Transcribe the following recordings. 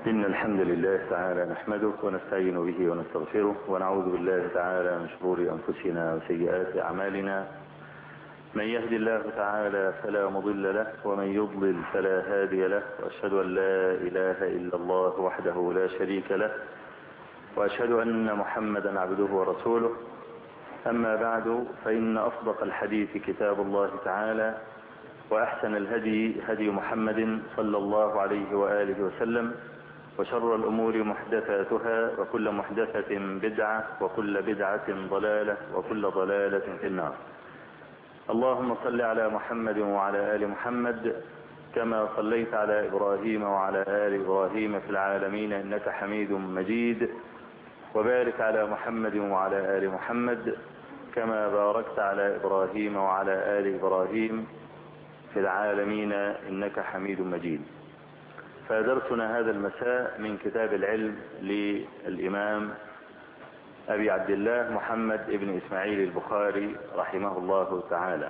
إن الحمد لله تعالى نحمده ونستعين به ونستغفره ونعوذ بالله تعالى من شرور أنفسنا وسيئات أعمالنا من يهد الله تعالى فلا مضل له ومن يضلل فلا هادي له وأشهد أن لا إله إلا الله وحده لا شريك له وأشهد أن محمدا عبده ورسوله أما بعد فإن أصدق الحديث كتاب الله تعالى وأحسن الهدي هدي محمد صلى الله عليه وآله وسلم وشر الأمور محدثاتها وكل محدثة بدعة وكل بدعة ضلالة وكل ضلالة في النار اللهم صل على محمد وعلى آل محمد كما صليت على إبراهيم وعلى آل إبراهيم في العالمين إنك حميد مجيد وبارك على محمد وعلى آل محمد كما باركت على إبراهيم وعلى آل إبراهيم في العالمين إنك حميد مجيد فدرسنا هذا المساء من كتاب العلم للإمام أبي عبد الله محمد ابن إسماعيل البخاري رحمه الله تعالى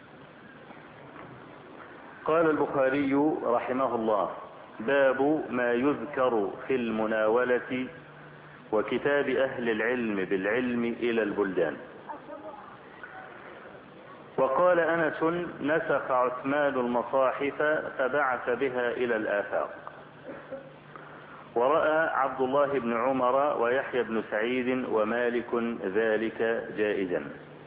قال البخاري رحمه الله باب ما يذكر في المناولة وكتاب أهل العلم بالعلم إلى البلدان وقال أنس نسخ عثمان المصاحف فبعث بها إلى الآفاق ورأى عبد الله بن عمر ويحيى بن سعيد ومالك ذلك جائزا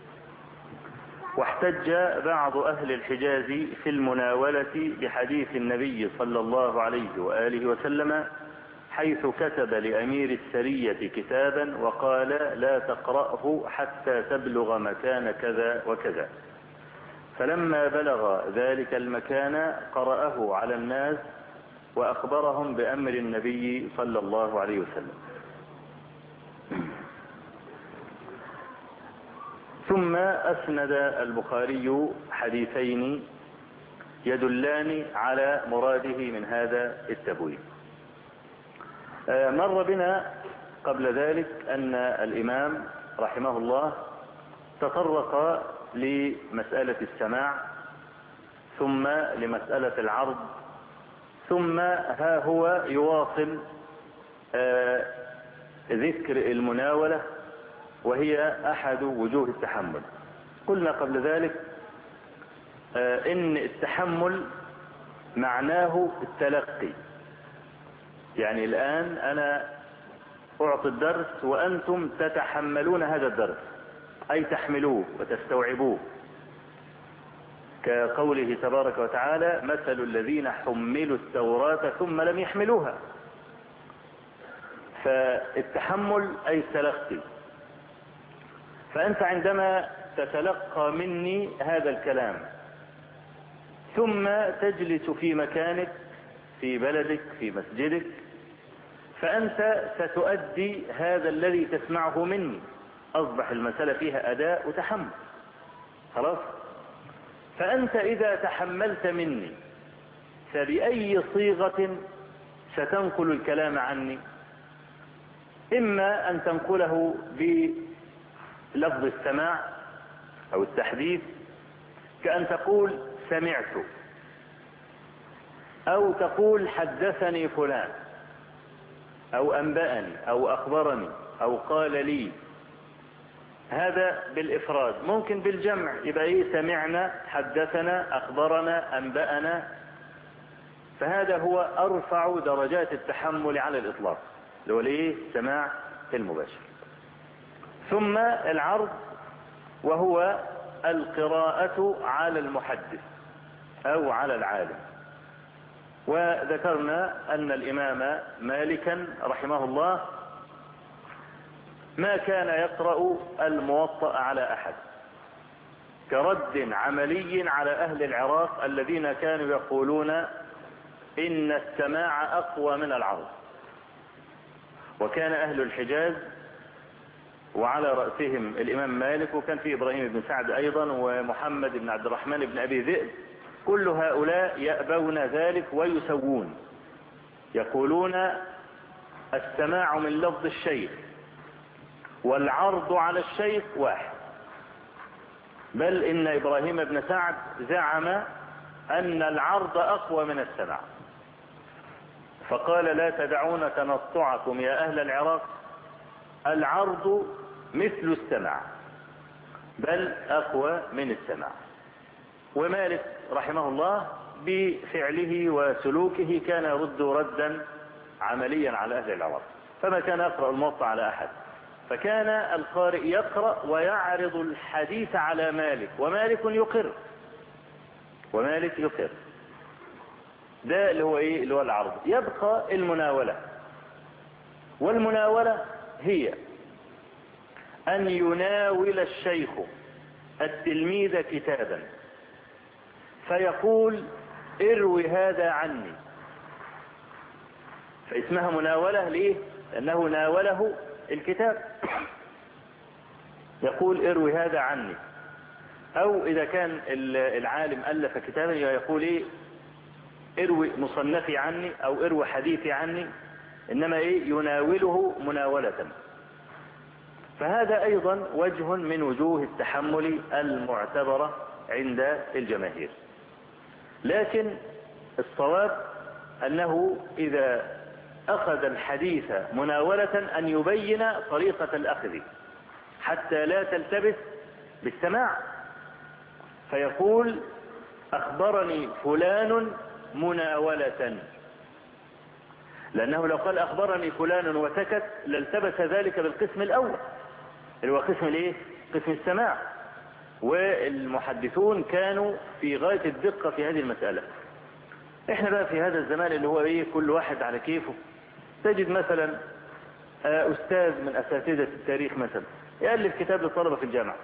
واحتج بعض أهل الحجاز في المناولة بحديث النبي صلى الله عليه وآله وسلم حيث كتب لأمير السرية كتابا وقال لا تقرأه حتى تبلغ مكان كذا وكذا فلما بلغ ذلك المكان قرأه على الناس وأخبرهم بأمر النبي صلى الله عليه وسلم ثم أسند البخاري حديثين يدلان على مراده من هذا التبويب مر بنا قبل ذلك أن الإمام رحمه الله تطرق لمسألة السماع ثم لمسألة العرض ثم ها هو يواصل آه ذكر المناولة وهي أحد وجوه التحمل قلنا قبل ذلك آه إن التحمل معناه التلقي يعني الآن أنا أعطي الدرس وأنتم تتحملون هذا الدرس أي تحملوه وتستوعبوه كقوله تبارك وتعالى مثل الذين حملوا التوراة ثم لم يحملوها فالتحمل أي التلقي فأنت عندما تتلقى مني هذا الكلام ثم تجلس في مكانك في بلدك في مسجدك فأنت ستؤدي هذا الذي تسمعه مني أصبح المسألة فيها أداء وتحمل خلاص فأنت إذا تحملت مني فبأي صيغة ستنقل الكلام عني إما أن تنقله بلفظ السماع أو التحديث كأن تقول سمعت أو تقول حدثني فلان أو أنبأني أو أخبرني أو قال لي هذا بالإفراد ممكن بالجمع يبقى إيه سمعنا حدثنا أخبرنا أنبأنا فهذا هو أرفع درجات التحمل على الإطلاق اللي هو ليه سماع المباشر ثم العرض وهو القراءة على المحدث أو على العالم وذكرنا أن الإمام مالكا رحمه الله ما كان يقرأ الموطأ على أحد كرد عملي على أهل العراق الذين كانوا يقولون إن السماع أقوى من العرض وكان أهل الحجاز وعلى رأسهم الإمام مالك وكان في إبراهيم بن سعد أيضا ومحمد بن عبد الرحمن بن أبي ذئب كل هؤلاء يأبون ذلك ويسوون يقولون السماع من لفظ الشيخ والعرض على الشيخ واحد بل إن إبراهيم بن سعد زعم أن العرض أقوى من السماع فقال لا تدعون تنطعكم يا أهل العراق العرض مثل السمع بل أقوى من السمع ومالك رحمه الله بفعله وسلوكه كان يرد ردا عمليا على أهل العراق فما كان يقرأ الموطع على أحد فكان القارئ يقرأ ويعرض الحديث على مالك ومالك يقر ومالك يقر ده اللي هو ايه اللي هو العرض يبقى المناولة والمناولة هي ان يناول الشيخ التلميذ كتابا فيقول اروي هذا عني فاسمها مناولة ليه لانه ناوله الكتاب يقول اروي هذا عني او اذا كان العالم الف كتابا يقول ايه اروي مصنفي عني او اروي حديثي عني انما ايه يناوله مناولة فهذا ايضا وجه من وجوه التحمل المعتبرة عند الجماهير لكن الصواب انه اذا اخذ الحديث مناولة ان يبين طريقة الاخذ حتى لا تلتبس بالسماع فيقول اخبرني فلان مناولة لانه لو قال اخبرني فلان وسكت لالتبس ذلك بالقسم الاول اللي هو قسم الايه قسم السماع والمحدثون كانوا في غاية الدقة في هذه المسألة احنا بقى في هذا الزمان اللي هو ايه كل واحد على كيفه تجد مثلا استاذ من اساتذة التاريخ مثلا يألف كتاب للطلبة في الجامعة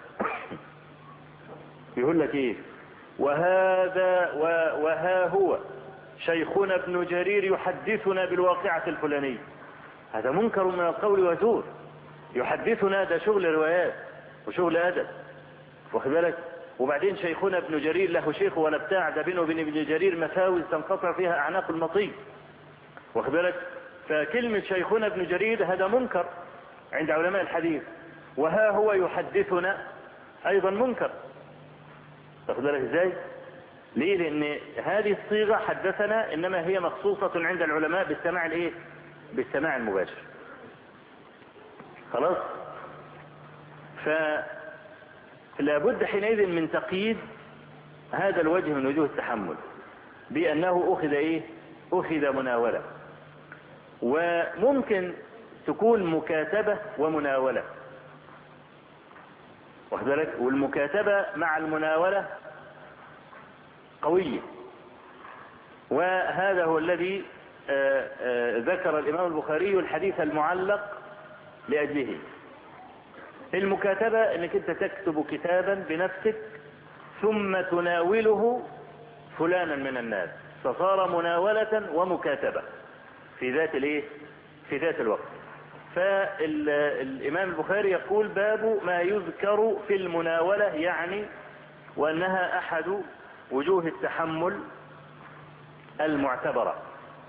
يقول لك ايه وهذا وها هو شيخنا ابن جرير يحدثنا بالواقعة الفلانية هذا منكر من القول وزور يحدثنا ده شغل روايات وشغل أدب واخد بالك وبعدين شيخنا ابن جرير له شيخ ولا بتاع ده بينه وبين ابن جرير مساوي تنقطع فيها أعناق المطي واخد بالك فكلمة شيخنا ابن جرير هذا منكر عند علماء الحديث وها هو يحدثنا أيضا منكر واخد بالك ازاي ليه لان هذه الصيغة حدثنا انما هي مخصوصة عند العلماء بالسماع الايه بالسماع المباشر خلاص فلا بد حينئذ من تقييد هذا الوجه من وجوه التحمل بانه اخذ ايه اخذ مناولة وممكن تكون مكاتبة ومناولة واخد بالك والمكاتبة مع المناولة قوية وهذا هو الذي آآ آآ ذكر الإمام البخاري الحديث المعلق لأجله المكاتبة انك انت تكتب كتابا بنفسك ثم تناوله فلانا من الناس فصار مناولة ومكاتبة في ذات الايه في ذات الوقت فالامام البخاري يقول باب ما يذكر في المناولة يعني وانها احد وجوه التحمل المعتبرة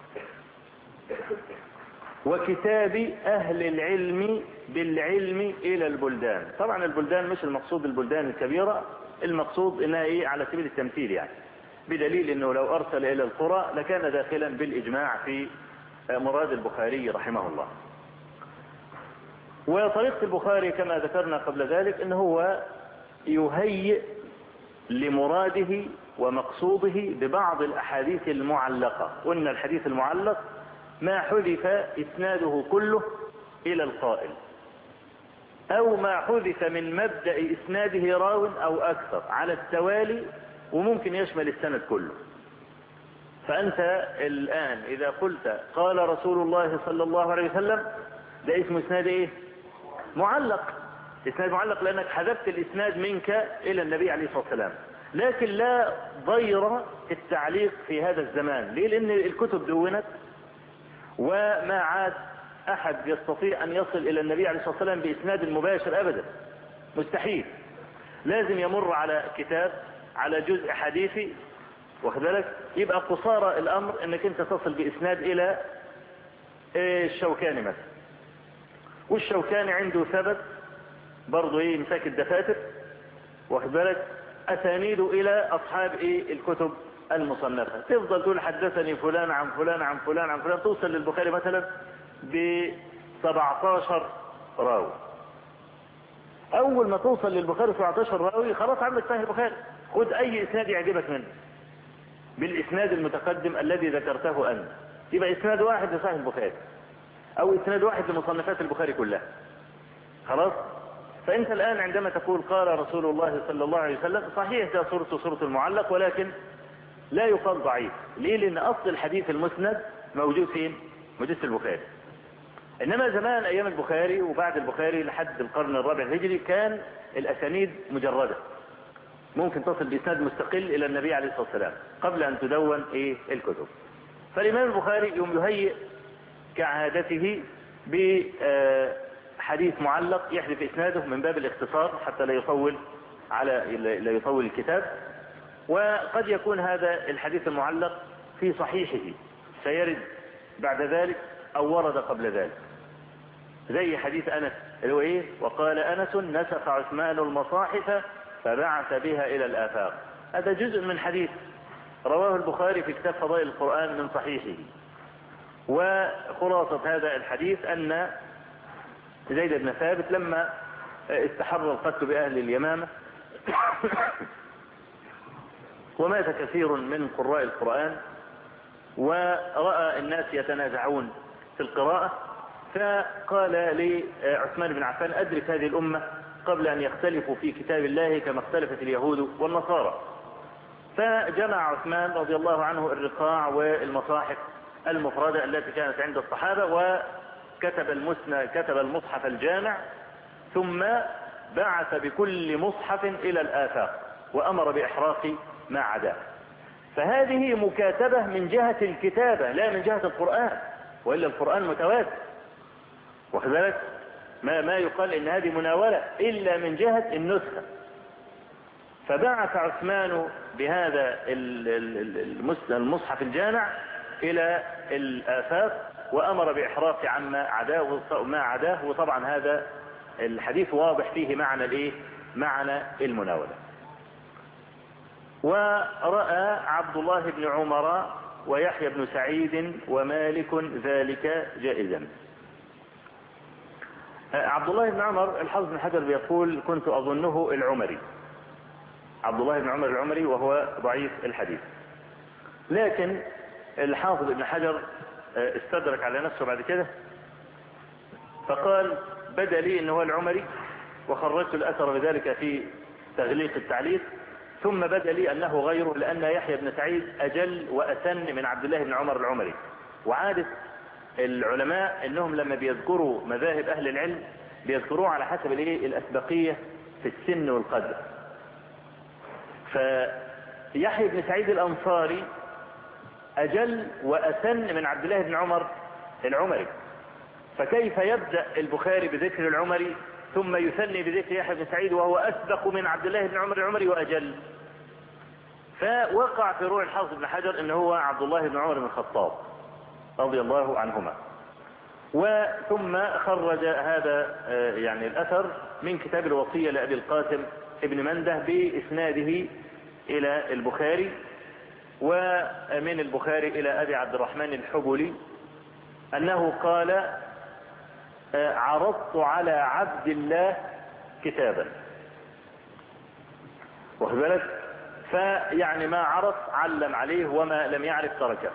وكتاب اهل العلم بالعلم الى البلدان طبعا البلدان مش المقصود البلدان الكبيرة المقصود انها ايه على سبيل التمثيل يعني بدليل انه لو ارسل الى القرى لكان داخلا بالاجماع في مراد البخاري رحمه الله وطريقة البخاري كما ذكرنا قبل ذلك ان هو يهيئ لمراده ومقصوده ببعض الاحاديث المعلقة وان الحديث المعلق ما حذف اسناده كله الى القائل او ما حذف من مبدأ اسناده راو او اكثر على التوالي وممكن يشمل السند كله فانت الان اذا قلت قال رسول الله صلى الله عليه وسلم ده اسمه اسناد ايه معلق اسناد معلق لانك حذفت الاسناد منك الى النبي عليه الصلاة والسلام لكن لا ضير التعليق في هذا الزمان ليه لان الكتب دونت وما عاد احد يستطيع ان يصل الى النبي عليه الصلاة والسلام باسناد مباشر ابدا مستحيل لازم يمر على كتاب على جزء حديثي واخد بالك يبقى قصارى الامر انك انت تصل باسناد الى الشوكاني مثلا والشوكاني عنده ثبت برضه ايه مساك الدفاتر واخد بالك اسانيده الى اصحاب ايه الكتب المصنفة تفضل تقول حدثني فلان عن فلان عن فلان عن فلان توصل للبخاري مثلا ب 17 راوي اول ما توصل للبخاري 17 راوي خلاص عندك صحيح البخاري خد اي اسناد يعجبك منه بالاسناد المتقدم الذي ذكرته انت يبقى اسناد واحد لصحيح البخاري او اسناد واحد لمصنفات البخاري كلها خلاص فانت الان عندما تقول قال رسول الله صلى الله عليه وسلم صحيح ده صورته صورة المعلق ولكن لا يقال ضعيف ليه لان اصل الحديث المسند موجود فين موجود في البخاري انما زمان ايام البخاري وبعد البخاري لحد القرن الرابع الهجري كان الاسانيد مجردة ممكن تصل باسناد مستقل الى النبي عليه الصلاة والسلام قبل ان تدون ايه الكتب فالامام البخاري يوم يهيئ كعادته بحديث معلق يحذف اسناده من باب الاختصار حتى لا يطول على لا يطول الكتاب وقد يكون هذا الحديث المعلق في صحيحه سيرد بعد ذلك او ورد قبل ذلك زي حديث انس اللي هو ايه وقال انس نسخ عثمان المصاحف فبعث بها الى الافاق هذا جزء من حديث رواه البخاري في كتاب فضائل القرآن من صحيحه وخلاصة هذا الحديث أن زيد بن ثابت لما استحر القتل بأهل اليمامة ومات كثير من قراء القرآن ورأى الناس يتنازعون في القراءة فقال لعثمان بن عفان أدرك هذه الأمة قبل أن يختلفوا في كتاب الله كما اختلفت اليهود والنصارى فجمع عثمان رضي الله عنه الرقاع والمصاحف المفردة التي كانت عند الصحابة وكتب المسنى كتب المصحف الجامع ثم بعث بكل مصحف إلى الآفاق وأمر بإحراق ما عداه فهذه مكاتبة من جهة الكتابة لا من جهة القرآن وإلا القرآن متواتر واخد بالك ما ما يقال ان هذه مناولة الا من جهة النسخة فبعث عثمان بهذا المصحف الجامع الى الافاق وامر باحراق عما عداه ما عداه وطبعا هذا الحديث واضح فيه معنى الايه معنى المناولة ورأى عبد الله بن عمر ويحيى بن سعيد ومالك ذلك جائزا عبد الله بن عمر الحافظ بن حجر بيقول كنت اظنه العمري عبد الله بن عمر العمري وهو ضعيف الحديث لكن الحافظ ابن حجر استدرك على نفسه بعد كده فقال بدا لي ان هو العمري وخرجت الاثر بذلك في تغليق التعليق ثم بدا لي انه غيره لان يحيى بن سعيد اجل واسن من عبد الله بن عمر العمري وعادة العلماء انهم لما بيذكروا مذاهب اهل العلم بيذكروه على حسب الايه الاسبقية في السن والقدر فيحيى بن سعيد الانصاري اجل واسن من عبد الله بن عمر العمري فكيف يبدأ البخاري بذكر العمري ثم يثني بذكر يحيى بن سعيد وهو اسبق من عبد الله بن عمر العمري واجل فوقع في روح الحافظ بن حجر ان هو عبد الله بن عمر بن الخطاب رضي الله عنهما وثم خرج هذا يعني الاثر من كتاب الوصية لابي القاسم ابن منده باسناده الى البخاري ومن البخاري الى ابي عبد الرحمن الحبلي انه قال عرضت على عبد الله كتابا واخد بالك فيعني ما عرف علم عليه وما لم يعرف تركه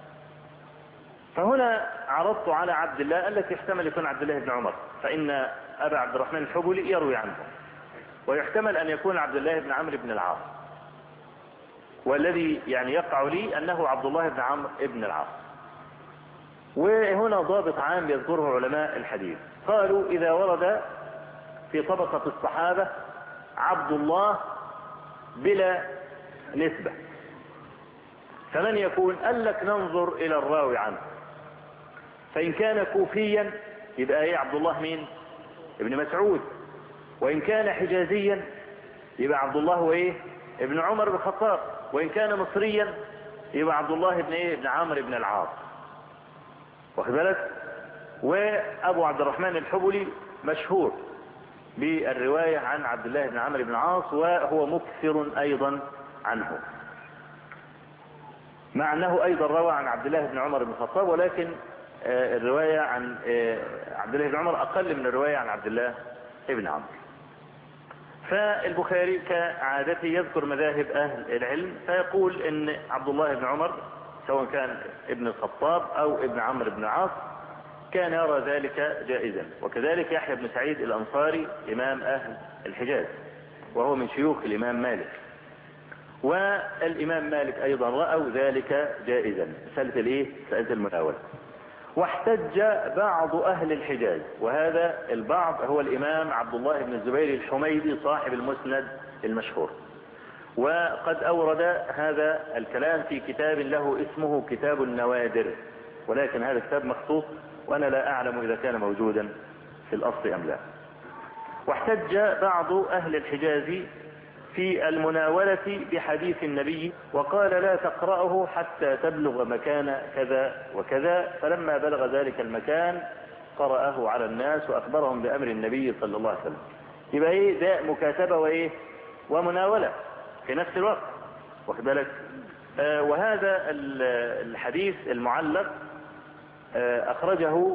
فهنا عرضت على عبد الله قال لك يحتمل يكون عبد الله بن عمر فان ابا عبد الرحمن الحبلي يروي عنه ويحتمل ان يكون عبد الله بن عمرو بن العاص والذي يعني يقع لي انه عبد الله بن عمرو بن العاص وهنا ضابط عام يذكره علماء الحديث قالوا اذا ورد في طبقة الصحابة عبد الله بلا نسبة فمن يكون قال لك ننظر الى الراوي عنه فان كان كوفيا يبقى ايه عبد الله مين ابن مسعود وان كان حجازيا يبقى عبد الله هو ايه ابن عمر بن الخطاب وان كان مصريا يبقى عبد الله بن ايه ابن عمرو بن العاص واخد بالك وابو عبد الرحمن الحبلي مشهور بالرواية عن عبد الله بن عمرو بن العاص وهو مكثر ايضا عنه مع أنه أيضا روى عن عبد الله بن عمر بن الخطاب ولكن الرواية عن عبد الله بن عمر أقل من الرواية عن عبد الله بن عمرو فالبخاري كعادته يذكر مذاهب أهل العلم فيقول ان عبد الله بن عمر سواء كان ابن الخطاب او ابن عمرو بن عاص كان يرى ذلك جائزا وكذلك يحيى بن سعيد الأنصاري إمام أهل الحجاز وهو من شيوخ الإمام مالك والإمام مالك أيضا رأوا ذلك جائزا مسألة الإيه؟ مسألة المناولة واحتج بعض أهل الحجاز وهذا البعض هو الإمام عبد الله بن الزبير الحميدي صاحب المسند المشهور وقد أورد هذا الكلام في كتاب له اسمه كتاب النوادر ولكن هذا كتاب مخطوط وأنا لا أعلم إذا كان موجودا في الأصل أم لا واحتج بعض أهل الحجاز في المناولة بحديث النبي وقال لا تقرأه حتى تبلغ مكان كذا وكذا فلما بلغ ذلك المكان قرأه على الناس وأخبرهم بأمر النبي صلى الله عليه وسلم يبقى ايه ده مكاتبة وايه ومناولة في نفس الوقت واخد بالك آه وهذا الحديث المعلق آه أخرجه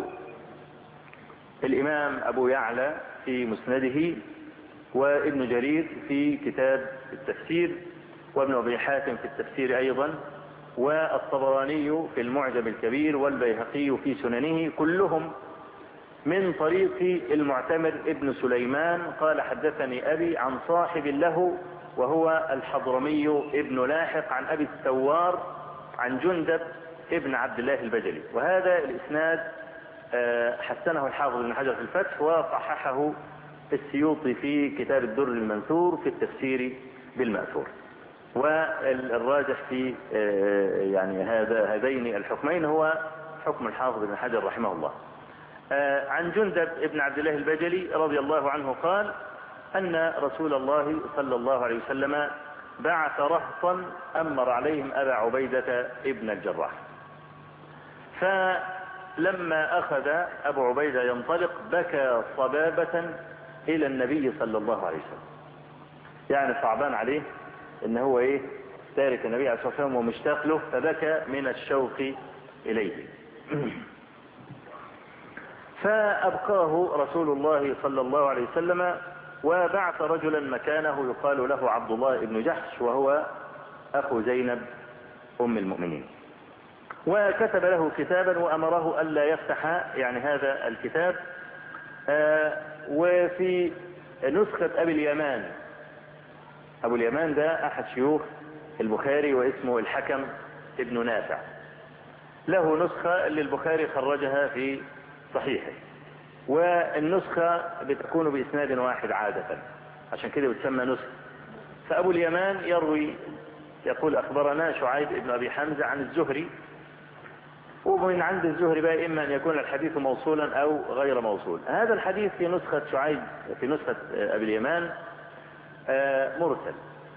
الإمام أبو يعلى في مسنده وابن جرير في كتاب التفسير وابن أبي حاتم في التفسير أيضا والطبراني في المعجم الكبير والبيهقي في سننه كلهم من طريق المعتمر ابن سليمان قال حدثني أبي عن صاحب له وهو الحضرمي ابن لاحق عن أبي الثوار عن جندب ابن عبد الله البجلي وهذا الإسناد حسنه الحافظ بن حجر في الفتح وصححه السيوطي في كتاب الدر المنثور في التفسير بالمأثور والراجح في يعني هذا هذين الحكمين هو حكم الحافظ بن حجر رحمه الله عن جندب ابن عبد الله البجلي رضي الله عنه قال أن رسول الله صلى الله عليه وسلم بعث رهطا أمر عليهم أبا عبيدة ابن الجراح فلما أخذ أبو عبيدة ينطلق بكى صبابة إلى النبي صلى الله عليه وسلم يعني صعبان عليه إن هو إيه تارك النبي عليه الصلاة والسلام ومشتاق له فبكى من الشوق إليه فأبقاه رسول الله صلى الله عليه وسلم وبعث رجلا مكانه يقال له عبد الله بن جحش وهو أخو زينب أم المؤمنين وكتب له كتابا وأمره ألا يفتح يعني هذا الكتاب آه وفي نسخة أبي اليمان أبو اليمان ده أحد شيوخ البخاري واسمه الحكم ابن نافع له نسخة اللي البخاري خرجها في صحيحه والنسخة بتكون بإسناد واحد عادة عشان كده بتسمى نسخة فأبو اليمان يروي يقول أخبرنا شعيب بن أبي حمزة عن الزهري ومن عند الزهري بقى إما أن يكون الحديث موصولا أو غير موصول هذا الحديث في نسخة شعيب في نسخة أبي اليمان مرسل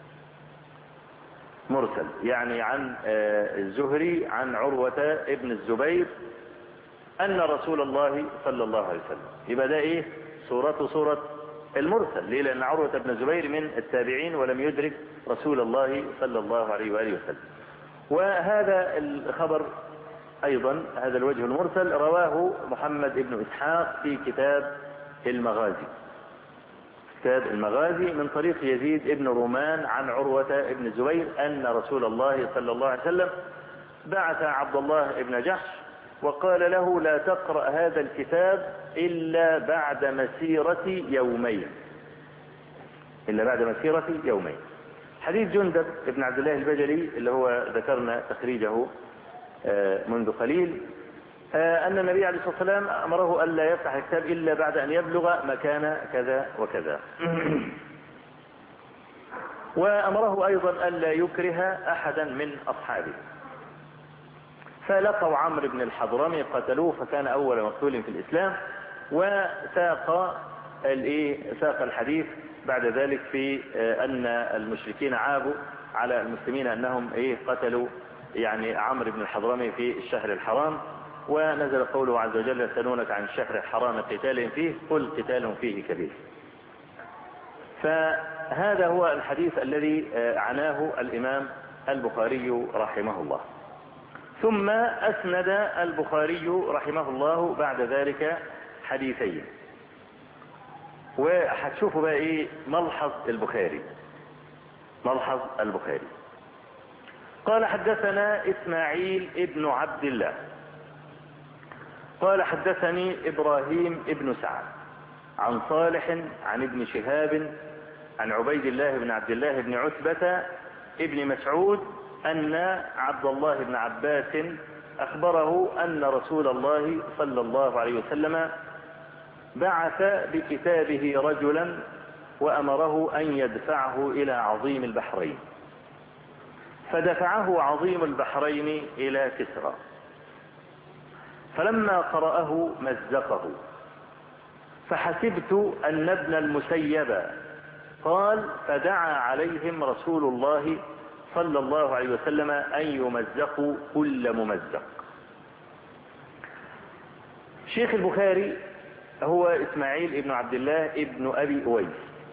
مرسل يعني عن الزهري عن عروة ابن الزبير أن رسول الله صلى الله عليه وسلم يبقى ده إيه صورته صورة المرسل ليه لأن عروة بن الزبير من التابعين ولم يدرك رسول الله صلى الله عليه وآله وسلم وهذا الخبر أيضا هذا الوجه المرسل رواه محمد بن إسحاق في كتاب المغازي كتاب المغازي من طريق يزيد بن رومان عن عروة بن الزبير أن رسول الله صلى الله عليه وسلم بعث عبد الله بن جحش وقال له لا تقرأ هذا الكتاب إلا بعد مسيرة يومين إلا بعد مسيرة يومين حديث جندب بن عبد الله البجلي اللي هو ذكرنا تخريجه منذ قليل أن النبي عليه الصلاة والسلام أمره ألا يفتح الكتاب إلا بعد أن يبلغ مكان كذا وكذا وأمره أيضا ألا يكره أحدا من أصحابه فلقوا عمرو بن الحضرمي قتلوه فكان أول مقتول في الإسلام وساق الايه ساق الحديث بعد ذلك في أن المشركين عابوا على المسلمين أنهم إيه قتلوا يعني عمرو بن الحضرمي في الشهر الحرام ونزل قوله عز وجل يسألونك عن الشهر الحرام قتال فيه قل قتال فيه كبير فهذا هو الحديث الذي عناه الإمام البخاري رحمه الله ثم أسند البخاري رحمه الله بعد ذلك حديثين وهتشوفوا بقى ايه ملحظ البخاري ملحظ البخاري قال حدثنا اسماعيل ابن عبد الله قال حدثني ابراهيم ابن سعد عن صالح عن ابن شهاب عن عبيد الله بن عبد الله بن عتبة ابن مسعود ان عبد الله بن عباس اخبره ان رسول الله صلى الله عليه وسلم بعث بكتابه رجلا وامره ان يدفعه الى عظيم البحرين فدفعه عظيم البحرين الى كسرى فلما قرأه مزقه فحسبت ان ابن المسيب قال فدعا عليهم رسول الله صلى الله عليه وسلم ان يمزقوا كل ممزق شيخ البخاري هو اسماعيل ابن عبد الله ابن ابي اويس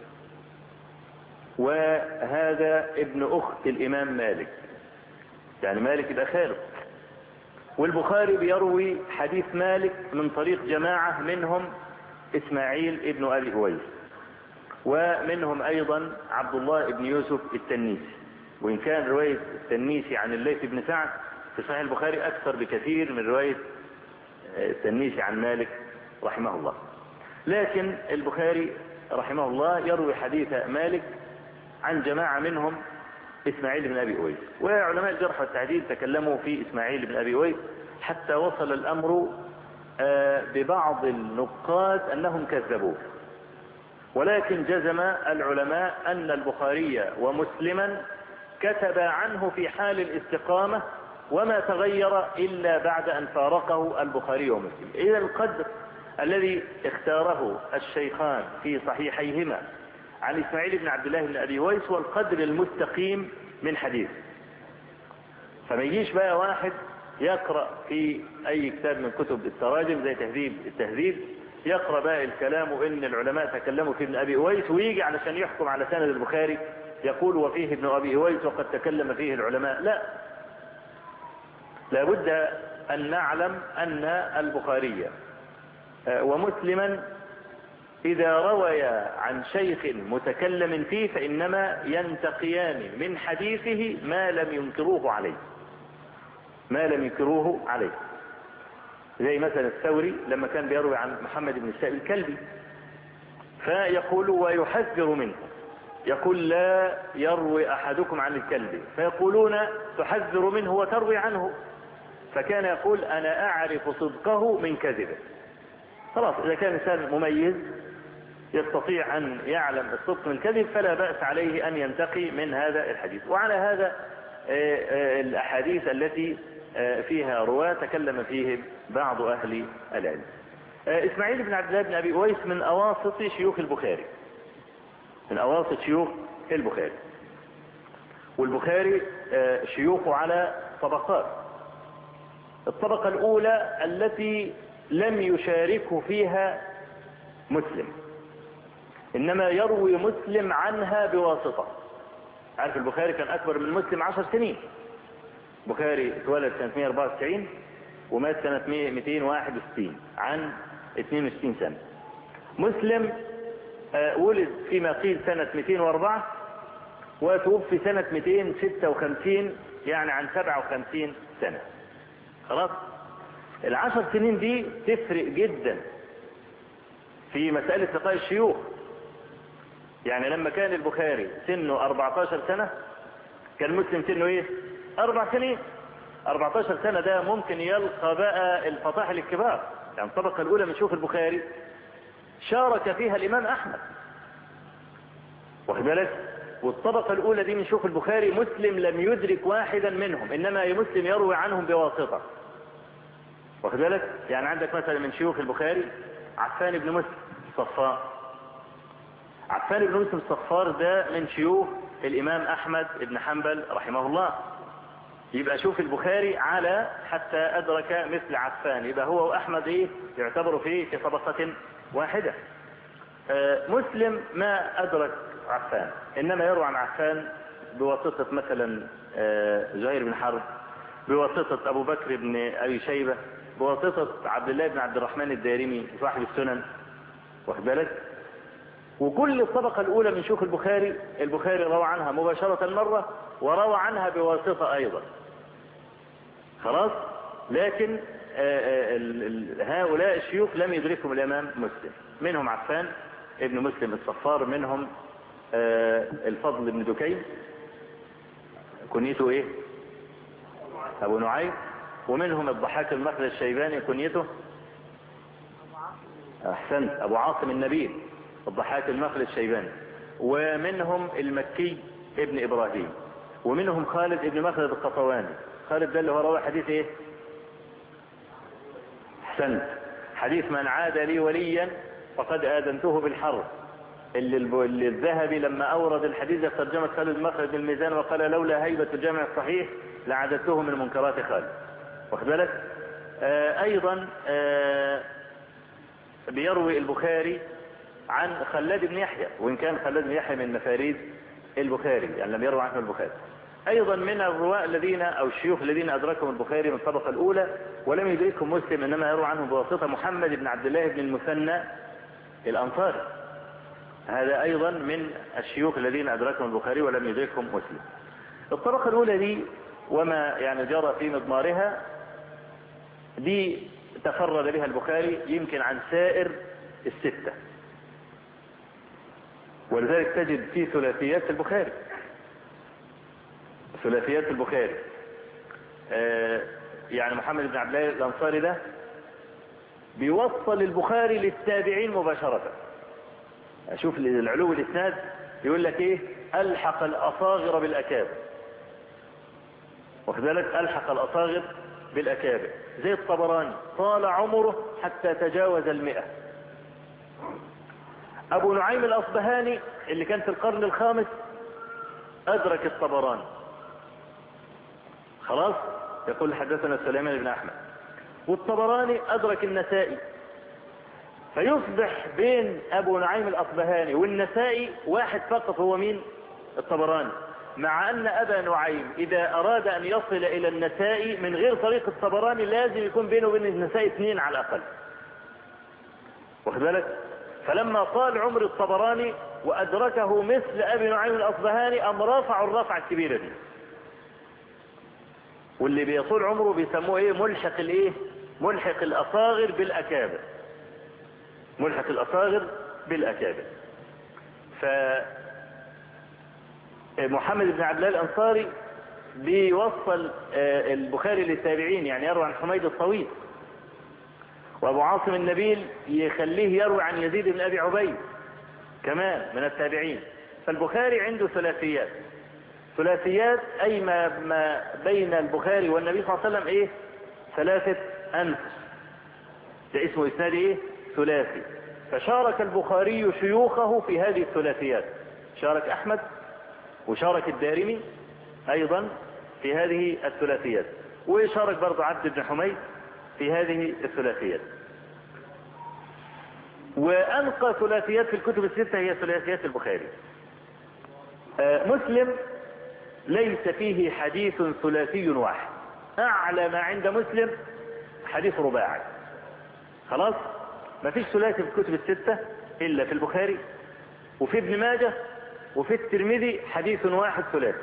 وهذا ابن اخت الامام مالك يعني مالك يبقى خالد والبخاري بيروي حديث مالك من طريق جماعة منهم اسماعيل ابن ابي اويس ومنهم ايضا عبد الله ابن يوسف التنيسي وان كان رواية التنيسي عن الليث بن سعد في صحيح البخاري اكثر بكثير من رواية التنيسي عن مالك رحمه الله لكن البخاري رحمه الله يروي حديث مالك عن جماعة منهم اسماعيل بن ابي اويس وعلماء الجرح والتعديل تكلموا في اسماعيل بن ابي اويس حتى وصل الامر ببعض النقاد انهم كذبوه ولكن جزم العلماء ان البخاري ومسلما كتب عنه في حال الاستقامة وما تغير الا بعد ان فارقه البخاري ومسلم اذا القدر الذي اختاره الشيخان في صحيحيهما عن اسماعيل بن عبد الله بن ابي ويس هو القدر المستقيم من حديث فما يجيش بقى واحد يقرأ في اي كتاب من كتب التراجم زي تهذيب التهذيب يقرأ بقى الكلام ان العلماء تكلموا في ابن ابي اويس ويجي علشان يحكم على سند البخاري يقول وفيه ابن ابي اويس وقد تكلم فيه العلماء لا لابد ان نعلم ان البخاري ومسلما إذا روي عن شيخ متكلم فيه فإنما ينتقيان من حديثه ما لم ينكروه عليه ما لم ينكروه عليه زي مثلا الثوري لما كان بيروي عن محمد بن السائب الكلبي فيقول ويحذر منه يقول لا يروي أحدكم عن الكلب فيقولون تحذر منه وتروي عنه فكان يقول أنا أعرف صدقه من كذبه خلاص إذا كان إنسان مميز يستطيع أن يعلم الصدق من الكذب فلا بأس عليه أن ينتقي من هذا الحديث وعلى هذا الأحاديث التي فيها رواة تكلم فيهم بعض أهل العلم إسماعيل بن عبد الله بن أبي أويس من أواسط شيوخ البخاري من أواسط شيوخ البخاري والبخاري شيوخه على طبقات الطبقة الأولى التي لم يشاركه فيها مسلم انما يروي مسلم عنها بواسطة عارف البخاري كان اكبر من مسلم عشر سنين البخاري اتولد سنة 194 ومات سنة 261 عن 62 سنة مسلم ولد فيما قيل سنة 204 وتوفي سنة 256 يعني عن 57 سنة خلاص العشر سنين دي تفرق جدا في مسألة لقاء الشيوخ يعني لما كان البخاري سنه 14 سنة كان مسلم سنه ايه اربع سنين 14 سنة ده ممكن يلقى بقى الفطاحل الكبار يعني الطبقة الاولى من شوف البخاري شارك فيها الامام احمد واخد بالك والطبقة الاولى دي من شوف البخاري مسلم لم يدرك واحدا منهم انما مسلم يروي عنهم بواسطة واخد بالك يعني عندك مثلا من شيوخ البخاري عفان بن مسلم الصفار عفان بن مسلم الصفار ده من شيوخ الامام احمد بن حنبل رحمه الله يبقى شوف البخاري على حتى ادرك مثل عفان يبقى هو واحمد ايه يعتبروا فيه في طبقة واحدة آه مسلم ما ادرك عفان انما يروى عن عفان بواسطة مثلا آه زهير بن حرب بواسطة ابو بكر بن ابي شيبة بواسطة عبد الله بن عبد الرحمن الدارمي صاحب السنن واخد بالك وكل الطبقة الاولى من شيوخ البخاري البخاري روى عنها مباشرة مرة وروى عنها بواسطة ايضا خلاص لكن آآ آآ هؤلاء الشيوخ لم يدركهم الامام مسلم منهم عفان ابن مسلم الصفار منهم الفضل بن دكين كنيته ايه ابو نعيم ومنهم الضحاك المخلد الشيباني كنيته احسنت ابو عاصم النبيل الضحاك المخلد الشيباني ومنهم المكي ابن ابراهيم ومنهم خالد ابن مخلد القطواني خالد ده اللي هو روى حديث ايه احسنت حديث من عاد لي وليا فقد آذنته بالحرب اللي, اللي الذهبي لما أورد الحديث في ترجمة خالد مخرج الميزان وقال لولا هيبة الجامع الصحيح لعددته من منكرات خالد واخد بالك آه أيضا آه بيروي البخاري عن خلاد بن يحيى وإن كان خلاد بن يحيى من مفاريد البخاري يعني لم يروى عنه البخاري ايضا من الرواة الذين او الشيوخ الذين ادركهم البخاري من الطبقة الاولى ولم يدركهم مسلم انما يروى عنهم بواسطة محمد بن عبد الله بن المثنى الانصاري هذا ايضا من الشيوخ الذين ادركهم البخاري ولم يدركهم مسلم الطبقة الاولى دي وما يعني جرى في مضمارها دي تفرد بها البخاري يمكن عن سائر الستة ولذلك تجد في ثلاثيات البخاري ثلاثيات البخاري آه يعني محمد بن عبد الله الانصاري ده بيوصل البخاري للتابعين مباشرة اشوف العلو الاسناد يقول لك ايه الحق الاصاغر بالاكابر واخد بالك الحق الاصاغر بالاكابر زي الطبراني طال عمره حتى تجاوز المئة ابو نعيم الاصبهاني اللي كان في القرن الخامس ادرك الطبراني خلاص يقول حدثنا سليمان بن احمد والطبراني ادرك النسائي فيصبح بين ابو نعيم الاصبهاني والنسائي واحد فقط هو مين الطبراني مع ان ابا نعيم اذا اراد ان يصل الى النسائي من غير طريق الطبراني لازم يكون بينه وبين النسائي اثنين على الاقل واخد بالك فلما طال عمر الطبراني وادركه مثل ابي نعيم الاصبهاني ام رفعوا الرفعه الكبيره دي واللي بيطول عمره بيسموه ايه ملحق الايه ملحق الاصاغر بالاكابر ملحق الاصاغر بالاكابر ف محمد بن عبد الله الانصاري بيوصل البخاري للتابعين يعني يروي عن حميد الطويل وابو عاصم النبيل يخليه يروي عن يزيد بن ابي عبيد كمان من التابعين فالبخاري عنده ثلاثيات ثلاثيات اي ما, ما بين البخاري والنبي صلى الله عليه وسلم ايه ثلاثة انفس ده اسمه اسناد ايه ثلاثي فشارك البخاري شيوخه في هذه الثلاثيات شارك احمد وشارك الدارمي ايضا في هذه الثلاثيات وشارك برضه عبد بن حميد في هذه الثلاثيات وانقى ثلاثيات في الكتب الستة هي ثلاثيات البخاري مسلم ليس فيه حديث ثلاثي واحد اعلى ما عند مسلم حديث رباعي خلاص ما فيش ثلاثي في الكتب الستة الا في البخاري وفي ابن ماجه وفي الترمذي حديث واحد ثلاثي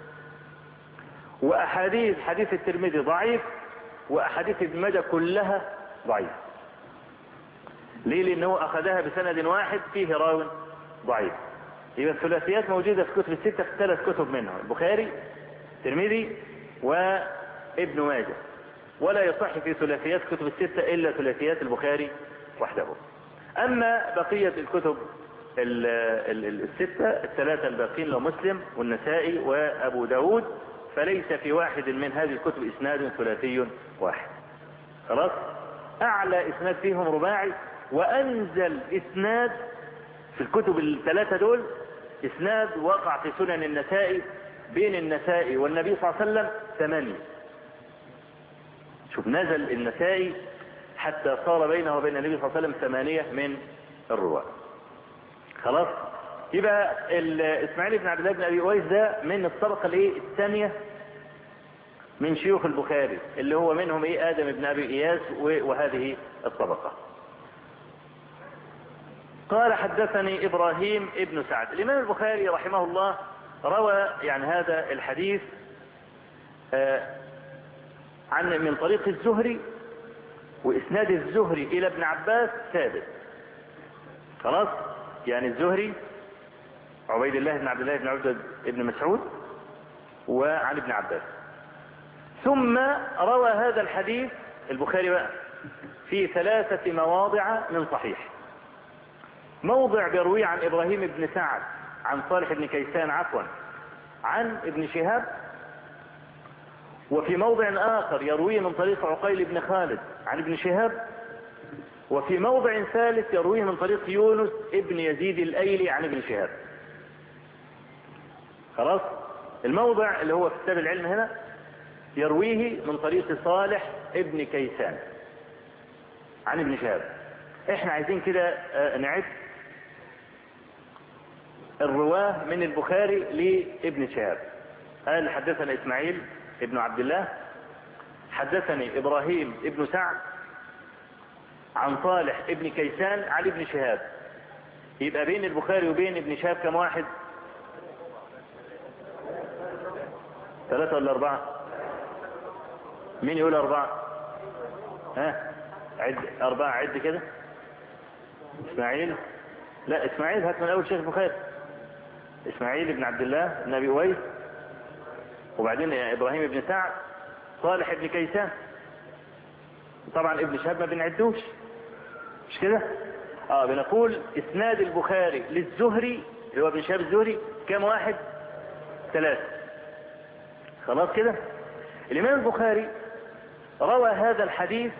واحاديث حديث الترمذي ضعيف واحاديث ابن ماجه كلها ضعيف ليه لانه اخذها بسند واحد فيه راو ضعيف يبقى الثلاثيات موجودة في كتب الستة في ثلاث كتب منها البخاري الترمذي وابن ماجه ولا يصح في ثلاثيات كتب الستة الا ثلاثيات البخاري وحده اما بقية الكتب ال ال الستة الثلاثة الباقين لو مسلم والنسائي وابو داود فليس في واحد من هذه الكتب اسناد ثلاثي واحد خلاص اعلى اسناد فيهم رباعي وانزل اسناد في الكتب الثلاثة دول اسناد وقع في سنن النسائي بين النسائي والنبي صلى الله عليه وسلم ثمانية شوف نزل النسائي حتى صار بينه وبين النبي صلى الله عليه وسلم ثمانية من الرواة خلاص يبقى اسماعيل بن عبد الله بن ابي اويس ده من الطبقة الايه الثانية من شيوخ البخاري اللي هو منهم ايه ادم بن ابي اياس وهذه الطبقة قال حدثني ابراهيم ابن سعد الامام البخاري رحمه الله روى يعني هذا الحديث عن من طريق الزهري واسناد الزهري الى ابن عباس ثابت خلاص يعني الزهري عبيد الله بن عبد الله بن عبد بن مسعود وعن ابن عباس ثم روى هذا الحديث البخاري بقى في ثلاثة مواضع من صحيح موضع بيرويه عن ابراهيم بن سعد عن صالح بن كيسان عفوا عن ابن شهاب وفي موضع اخر يرويه من طريق عقيل بن خالد عن ابن شهاب وفي موضع ثالث يرويه من طريق يونس ابن يزيد الايلي عن ابن شهاب خلاص الموضع اللي هو في كتاب العلم هنا يرويه من طريق صالح ابن كيسان عن ابن شهاب احنا عايزين كده نعد الرواه من البخاري لابن شهاب قال حدثنا اسماعيل ابن عبد الله حدثني ابراهيم ابن سعد عن صالح ابن كيسان عن ابن شهاب يبقى بين البخاري وبين ابن شهاب كم واحد ثلاثة ولا أربعة مين يقول أربعة ها عد أربعة عد كده إسماعيل لا إسماعيل هات من أول شيخ البخاري إسماعيل بن عبد الله بن أبي أويس وبعدين إبراهيم بن سعد صالح بن كيسان طبعا ابن شهاب ما بنعدوش مش كده اه بنقول اسناد البخاري للزهري اللي هو ابن شهاب الزهري كم واحد ثلاثة خلاص كده الامام البخاري روى هذا الحديث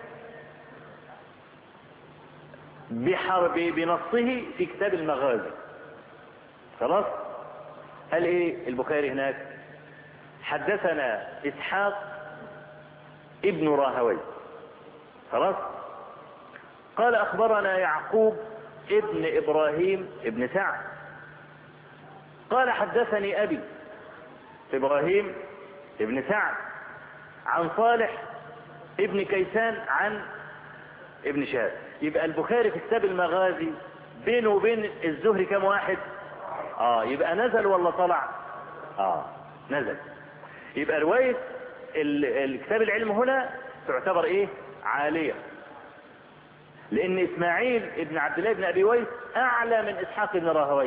بحرب بنصه في كتاب المغازي خلاص قال ايه البخاري هناك حدثنا اسحاق ابن راهوي خلاص قال اخبرنا يعقوب ابن ابراهيم ابن سعد قال حدثني ابي ابراهيم ابن سعد عن صالح ابن كيسان عن ابن شهاب يبقى البخاري في كتاب المغازي بينه وبين الزهري كم واحد اه يبقى نزل ولا طلع اه نزل يبقى رواية الكتاب العلم هنا تعتبر ايه عالية لان اسماعيل ابن عبد الله بن ابي ويس اعلى من اسحاق بن راهويه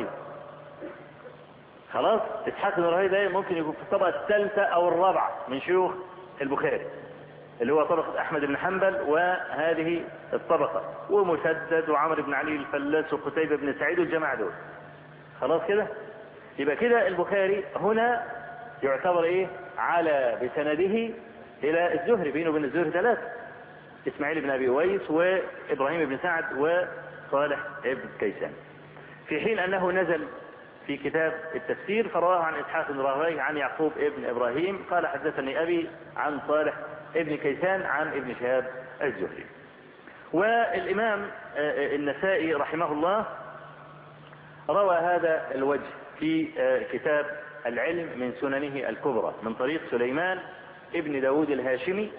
خلاص اسحاق بن راهويه ده ممكن يكون في الطبقه الثالثه او الرابعه من شيوخ البخاري اللي هو طبقة احمد بن حنبل وهذه الطبقة ومسدد وعمر بن علي الفلاس وقتيبة بن سعيد والجماعة دول خلاص كده يبقى كده البخاري هنا يعتبر ايه على بسنده الى الزهري بينه وبين الزهري ثلاثة اسماعيل بن ابي ويس وابراهيم بن سعد وصالح ابن كيسان في حين انه نزل في كتاب التفسير فرواه عن اسحاق بن راهويه عن يعقوب ابن ابراهيم قال حدثني ابي عن صالح ابن كيسان عن ابن شهاب الزهري والامام النسائي رحمه الله روى هذا الوجه في كتاب العلم من سننه الكبرى من طريق سليمان ابن داود الهاشمي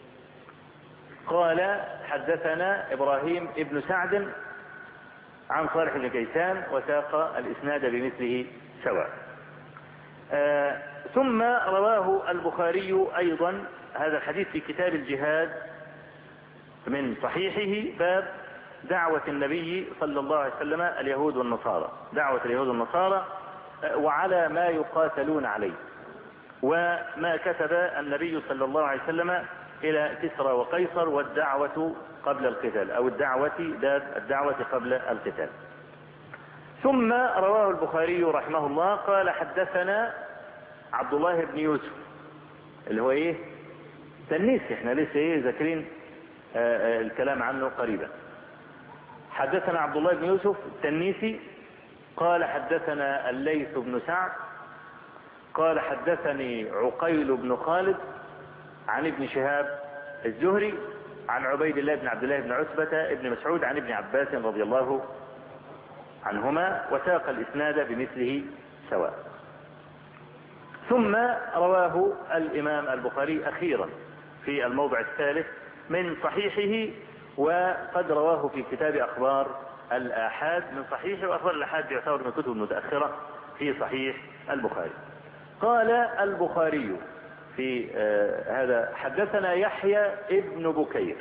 قال حدثنا ابراهيم ابن سعد عن صالح بن كيسان وساق الاسناد بمثله سواء آه ثم رواه البخاري ايضا هذا الحديث في كتاب الجهاد من صحيحه باب دعوة النبي صلى الله عليه وسلم اليهود والنصارى دعوة اليهود والنصارى وعلى ما يقاتلون عليه وما كتب النبي صلى الله عليه وسلم الى كسرى وقيصر والدعوة قبل القتال او الدعوة الدعوة قبل القتال ثم رواه البخاري رحمه الله قال حدثنا عبد الله بن يوسف اللي هو ايه تنيسي احنا لسه ايه ذاكرين الكلام عنه قريبا حدثنا عبد الله بن يوسف التنيسي قال حدثنا الليث بن سعد قال حدثني عقيل بن خالد عن ابن شهاب الزهري عن عبيد الله بن عبد الله بن عتبة ابن مسعود عن ابن عباس رضي الله عنهما وساق الاسناد بمثله سواء ثم رواه الإمام البخاري أخيرا في الموضع الثالث من صحيحه وقد رواه في كتاب أخبار الآحاد من صحيحه وأخبار الآحاد يعتبر من الكتب المتأخرة في صحيح البخاري قال البخاري في آه هذا حدثنا يحيى ابن بكير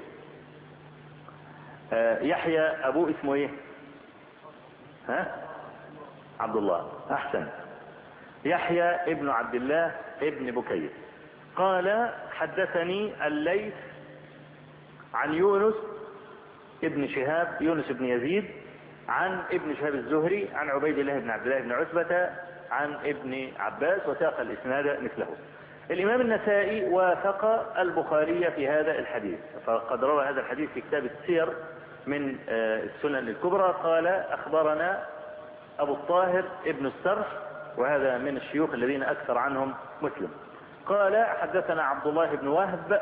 آه يحيى أبوه اسمه إيه ها عبد الله أحسن يحيى ابن عبد الله ابن بكير قال حدثني الليث عن يونس ابن شهاب يونس بن يزيد عن ابن شهاب الزهري عن عبيد الله بن عبد الله بن عتبة عن ابن عباس وساق الاسناد مثله الامام النسائي وافق البخاري في هذا الحديث فقد روى هذا الحديث في كتاب السير من السنن الكبرى قال اخبرنا ابو الطاهر ابن السرح وهذا من الشيوخ الذين اكثر عنهم مسلم قال حدثنا عبد الله بن وهب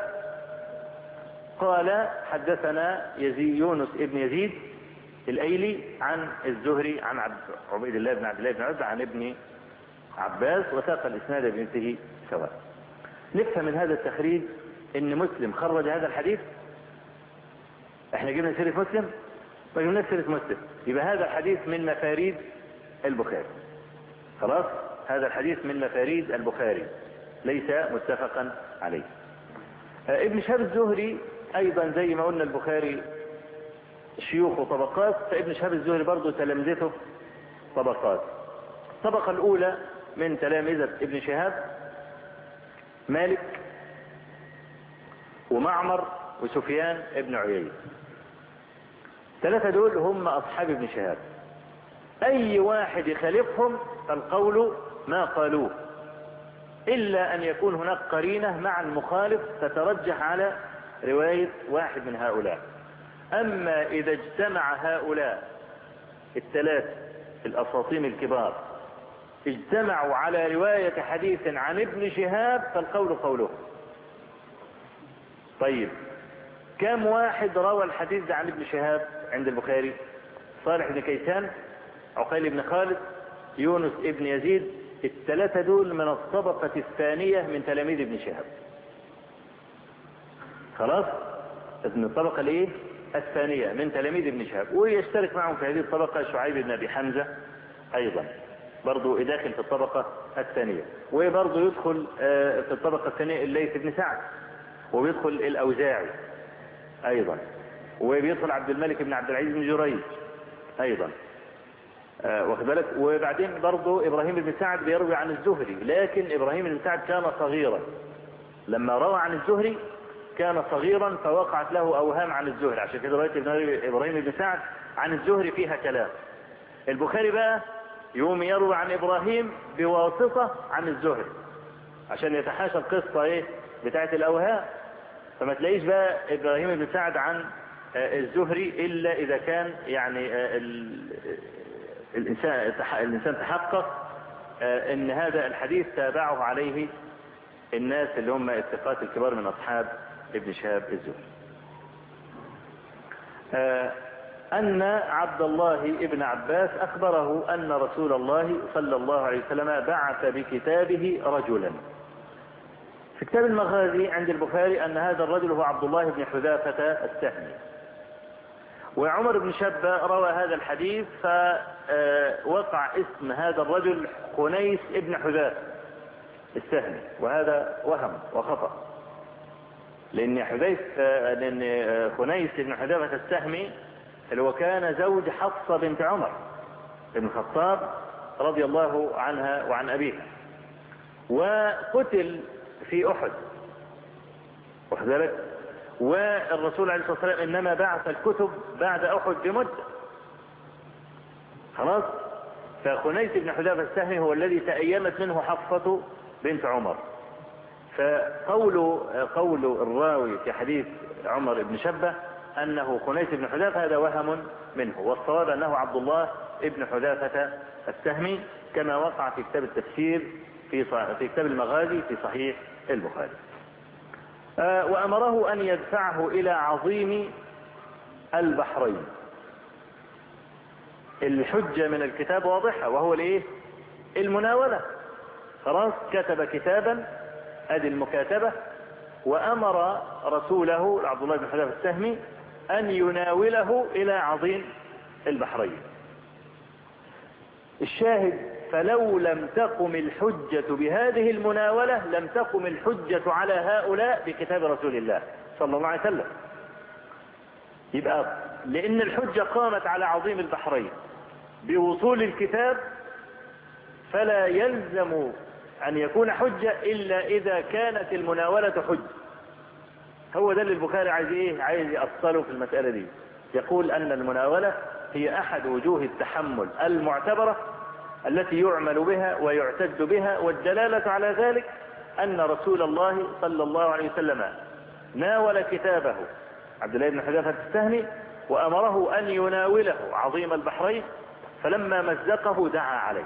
قال حدثنا يزيد يونس ابن يزيد الايلي عن الزهري عن عبد عبيد الله بن عبد الله بن عبد عن ابن عباس وساق الاسناد بنفسه سواء نفهم من هذا التخريج ان مسلم خرج هذا الحديث احنا جبنا سيرة مسلم ما جبناش سيرة مسلم يبقى هذا الحديث من مفاريد البخاري خلاص هذا الحديث من مفاريد البخاري ليس متفقا عليه ابن شهاب الزهري ايضا زي ما قلنا البخاري شيوخ وطبقات فابن شهاب الزهري برضه تلامذته طبقات الطبقة الاولى من تلامذة ابن شهاب مالك ومعمر وسفيان ابن عيينة ثلاثة دول هم اصحاب ابن شهاب اي واحد يخالفهم فالقول ما قالوه الا ان يكون هناك قرينة مع المخالف تترجح على رواية واحد من هؤلاء اما اذا اجتمع هؤلاء الثلاث الاساطين الكبار اجتمعوا على رواية حديث عن ابن شهاب فالقول قوله طيب كم واحد روى الحديث ده عن ابن شهاب عند البخاري صالح بن كيسان عقيل بن خالد يونس ابن يزيد الثلاثة دول من الطبقة الثانية من تلاميذ ابن شهاب خلاص من الطبقة الايه الثانية من تلاميذ ابن شهاب ويشترك معهم في هذه الطبقة شعيب بن ابي حمزة ايضا برضو داخل في الطبقة الثانية وبرضو يدخل في الطبقة الثانية الليث بن سعد وبيدخل الاوزاعي ايضا وبيدخل عبد الملك بن عبد العزيز بن جريج ايضا آه واخد بالك وبعدين برضه ابراهيم بن سعد بيروي عن الزهري لكن ابراهيم بن سعد كان صغيرا لما روى عن الزهري كان صغيرا فوقعت له اوهام عن الزهري عشان كده روايه ابراهيم بن سعد عن الزهري فيها كلام البخاري بقى يوم يروي عن ابراهيم بواسطه عن الزهري عشان يتحاشى القصه ايه بتاعت الاوهام فما تلاقيش بقى ابراهيم بن سعد عن الزهري الا اذا كان يعني الانسان الانسان تحقق ان هذا الحديث تابعه عليه الناس اللي هم الثقات الكبار من اصحاب ابن شهاب الزهري ان عبد الله ابن عباس اخبره ان رسول الله صلى الله عليه وسلم بعث بكتابه رجلا في كتاب المغازي عند البخاري ان هذا الرجل هو عبد الله بن حذافة السهمي وعمر بن شبة روى هذا الحديث فوقع اسم هذا الرجل خنيس ابن حذافة السهمي وهذا وهم وخطأ لان حذيف لان خنيس بن حذافة السهمي اللي هو كان زوج حفصة بنت عمر بن الخطاب رضي الله عنها وعن ابيها وقتل في احد واخد بالك والرسول عليه الصلاه والسلام انما بعث الكتب بعد احد بمده خلاص فخنيس بن حذافه السهمي هو الذي تأيمت منه حفصة بنت عمر فقول قول الراوي في حديث عمر بن شبه انه خنيس بن حذافه هذا وهم منه والصواب انه عبد الله بن حذافه السهمي كما وقع في كتاب التفسير في في كتاب المغازي في صحيح البخاري آه وامره ان يدفعه الى عظيم البحرين الحجة من الكتاب واضحة وهو الايه المناولة خلاص كتب كتابا ادي المكاتبة وامر رسوله عبد الله بن حذافة السهمي ان يناوله الى عظيم البحرين الشاهد فلو لم تقم الحجة بهذه المناولة لم تقم الحجة على هؤلاء بكتاب رسول الله صلى الله عليه وسلم يبقى لان الحجة قامت على عظيم البحرين بوصول الكتاب فلا يلزم ان يكون حجة الا اذا كانت المناولة حجة هو ده اللي البخاري عايز ايه عايز يأصله في المسألة دي يقول ان المناولة هي احد وجوه التحمل المعتبرة التي يعمل بها ويعتد بها والدلالة على ذلك ان رسول الله صلى الله عليه وسلم ناول كتابه عبد الله بن حذافة السهمي وامره ان يناوله عظيم البحرين فلما مزقه دعا عليه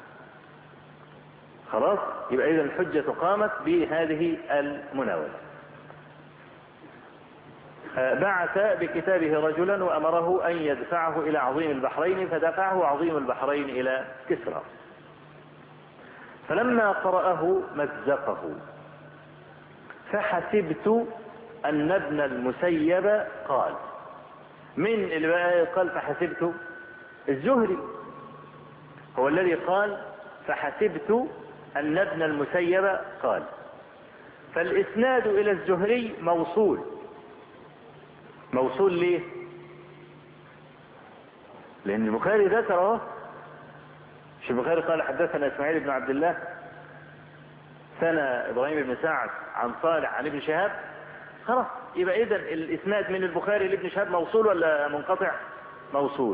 خلاص يبقى اذا الحجة قامت بهذه المناولة بعث بكتابه رجلا وامره ان يدفعه الى عظيم البحرين فدفعه عظيم البحرين الى كسرى فلما قرأه مزقه فحسبت ان ابن المسيب قال من اللي بقى قال فحسبت الزهري هو الذي قال فحسبت ان ابن المسيب قال فالاسناد الى الزهري موصول موصول ليه لان البخاري ذكر اهو مش البخاري قال حدثنا اسماعيل بن عبد الله سنة ابراهيم بن سعد عن صالح عن ابن شهاب خلاص يبقى اذا الاسناد من البخاري لابن شهاب موصول ولا منقطع موصول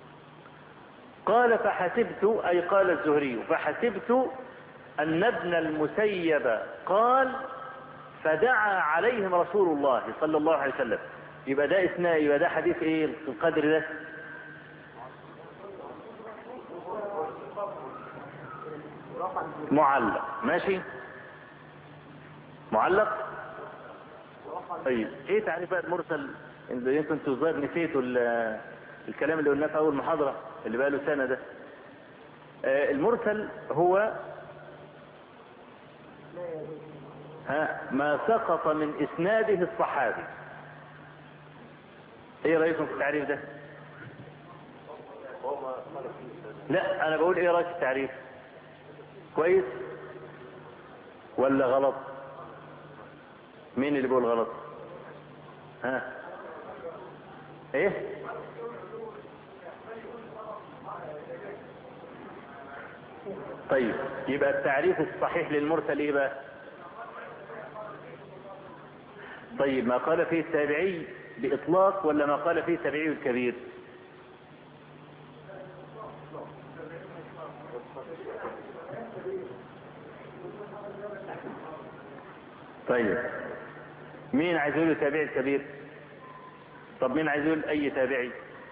قال فحسبت اي قال الزهري فحسبت ان ابن المسيب قال فدعا عليهم رسول الله صلى الله عليه وسلم يبقى ده اسناد يبقى ده حديث ايه القدر ده معلق ماشي معلق طيب ايه تعريف بقى المرسل يمكن انتوا الظاهر نسيتوا الكلام اللي قلناه في اول محاضره اللي بقى له سنه ده آه المرسل هو ها ما سقط من اسناده الصحابي ايه رايكم في التعريف ده لا انا بقول ايه رايك في التعريف كويس ولا غلط مين اللي بيقول غلط ها ايه طيب يبقى التعريف الصحيح للمرسل ايه بقى طيب ما قال فيه التابعي بإطلاق ولا ما قال فيه التابعي الكبير طيب مين عايز يقول التابعي الكبير طب مين عايز يقول اي تابعي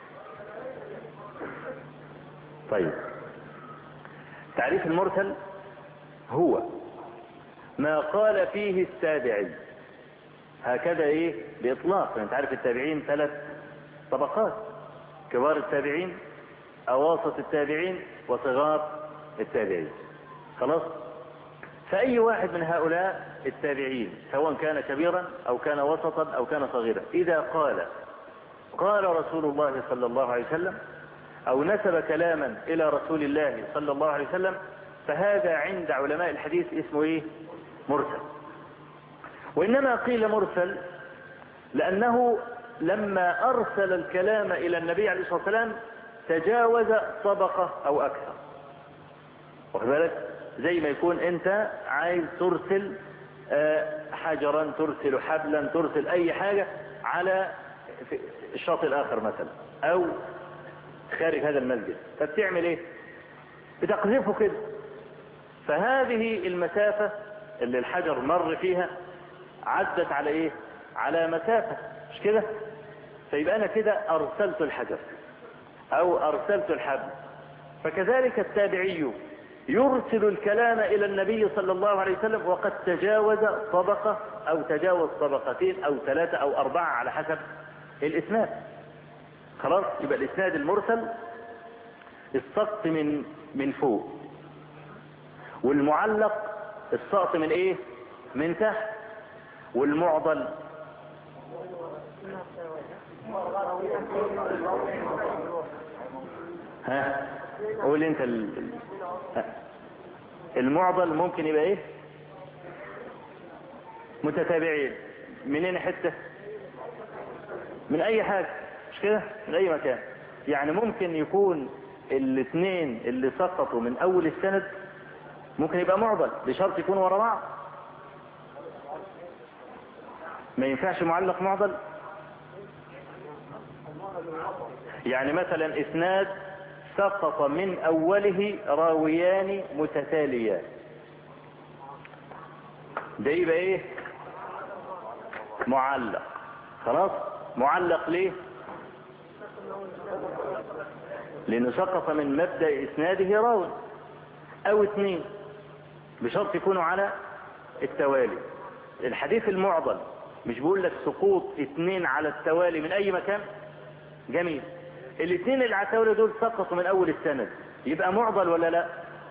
طيب تعريف المرسل هو ما قال فيه التابعي هكذا ايه باطلاق يعني انت عارف التابعين ثلاث طبقات كبار التابعين اواسط التابعين وصغار التابعين خلاص فاي واحد من هؤلاء التابعين سواء كان كبيرا او كان وسطا او كان صغيرا اذا قال قال رسول الله صلى الله عليه وسلم او نسب كلاما الى رسول الله صلى الله عليه وسلم فهذا عند علماء الحديث اسمه ايه مرسل وإنما قيل مرسل لأنه لما أرسل الكلام إلى النبي عليه الصلاة والسلام تجاوز طبقة أو أكثر واخد بالك زي ما يكون أنت عايز ترسل حجرا ترسل حبلا ترسل أي حاجة على الشاطئ الآخر مثلا أو خارج هذا المسجد فبتعمل إيه؟ بتقذفه كده فهذه المسافة اللي الحجر مر فيها عدت على ايه على مسافة مش كده فيبقى انا كده ارسلت الحجر او ارسلت الحبل فكذلك التابعي يرسل الكلام الى النبي صلى الله عليه وسلم وقد تجاوز طبقة او تجاوز طبقتين او ثلاثة او اربعة على حسب الاسناد خلاص يبقى الاسناد المرسل السقط من من فوق والمعلق السقط من ايه من تحت والمعضل ها قول انت ال... ها. المعضل ممكن يبقى ايه متتابعين منين حته من اي حاجه مش كده من اي مكان يعني ممكن يكون الاثنين اللي سقطوا من اول السند ممكن يبقى معضل بشرط يكون ورا بعض ما ينفعش معلق معضل يعني مثلا اسناد سقط من اوله راويان متتاليان ده يبقى ايه معلق خلاص معلق ليه لانه سقط من مبدأ اسناده راوي او اثنين بشرط يكونوا على التوالي الحديث المعضل مش بيقول لك سقوط اثنين على التوالي من اي مكان جميل الاثنين اللي على التوالي دول سقطوا من اول السند يبقى معضل ولا لا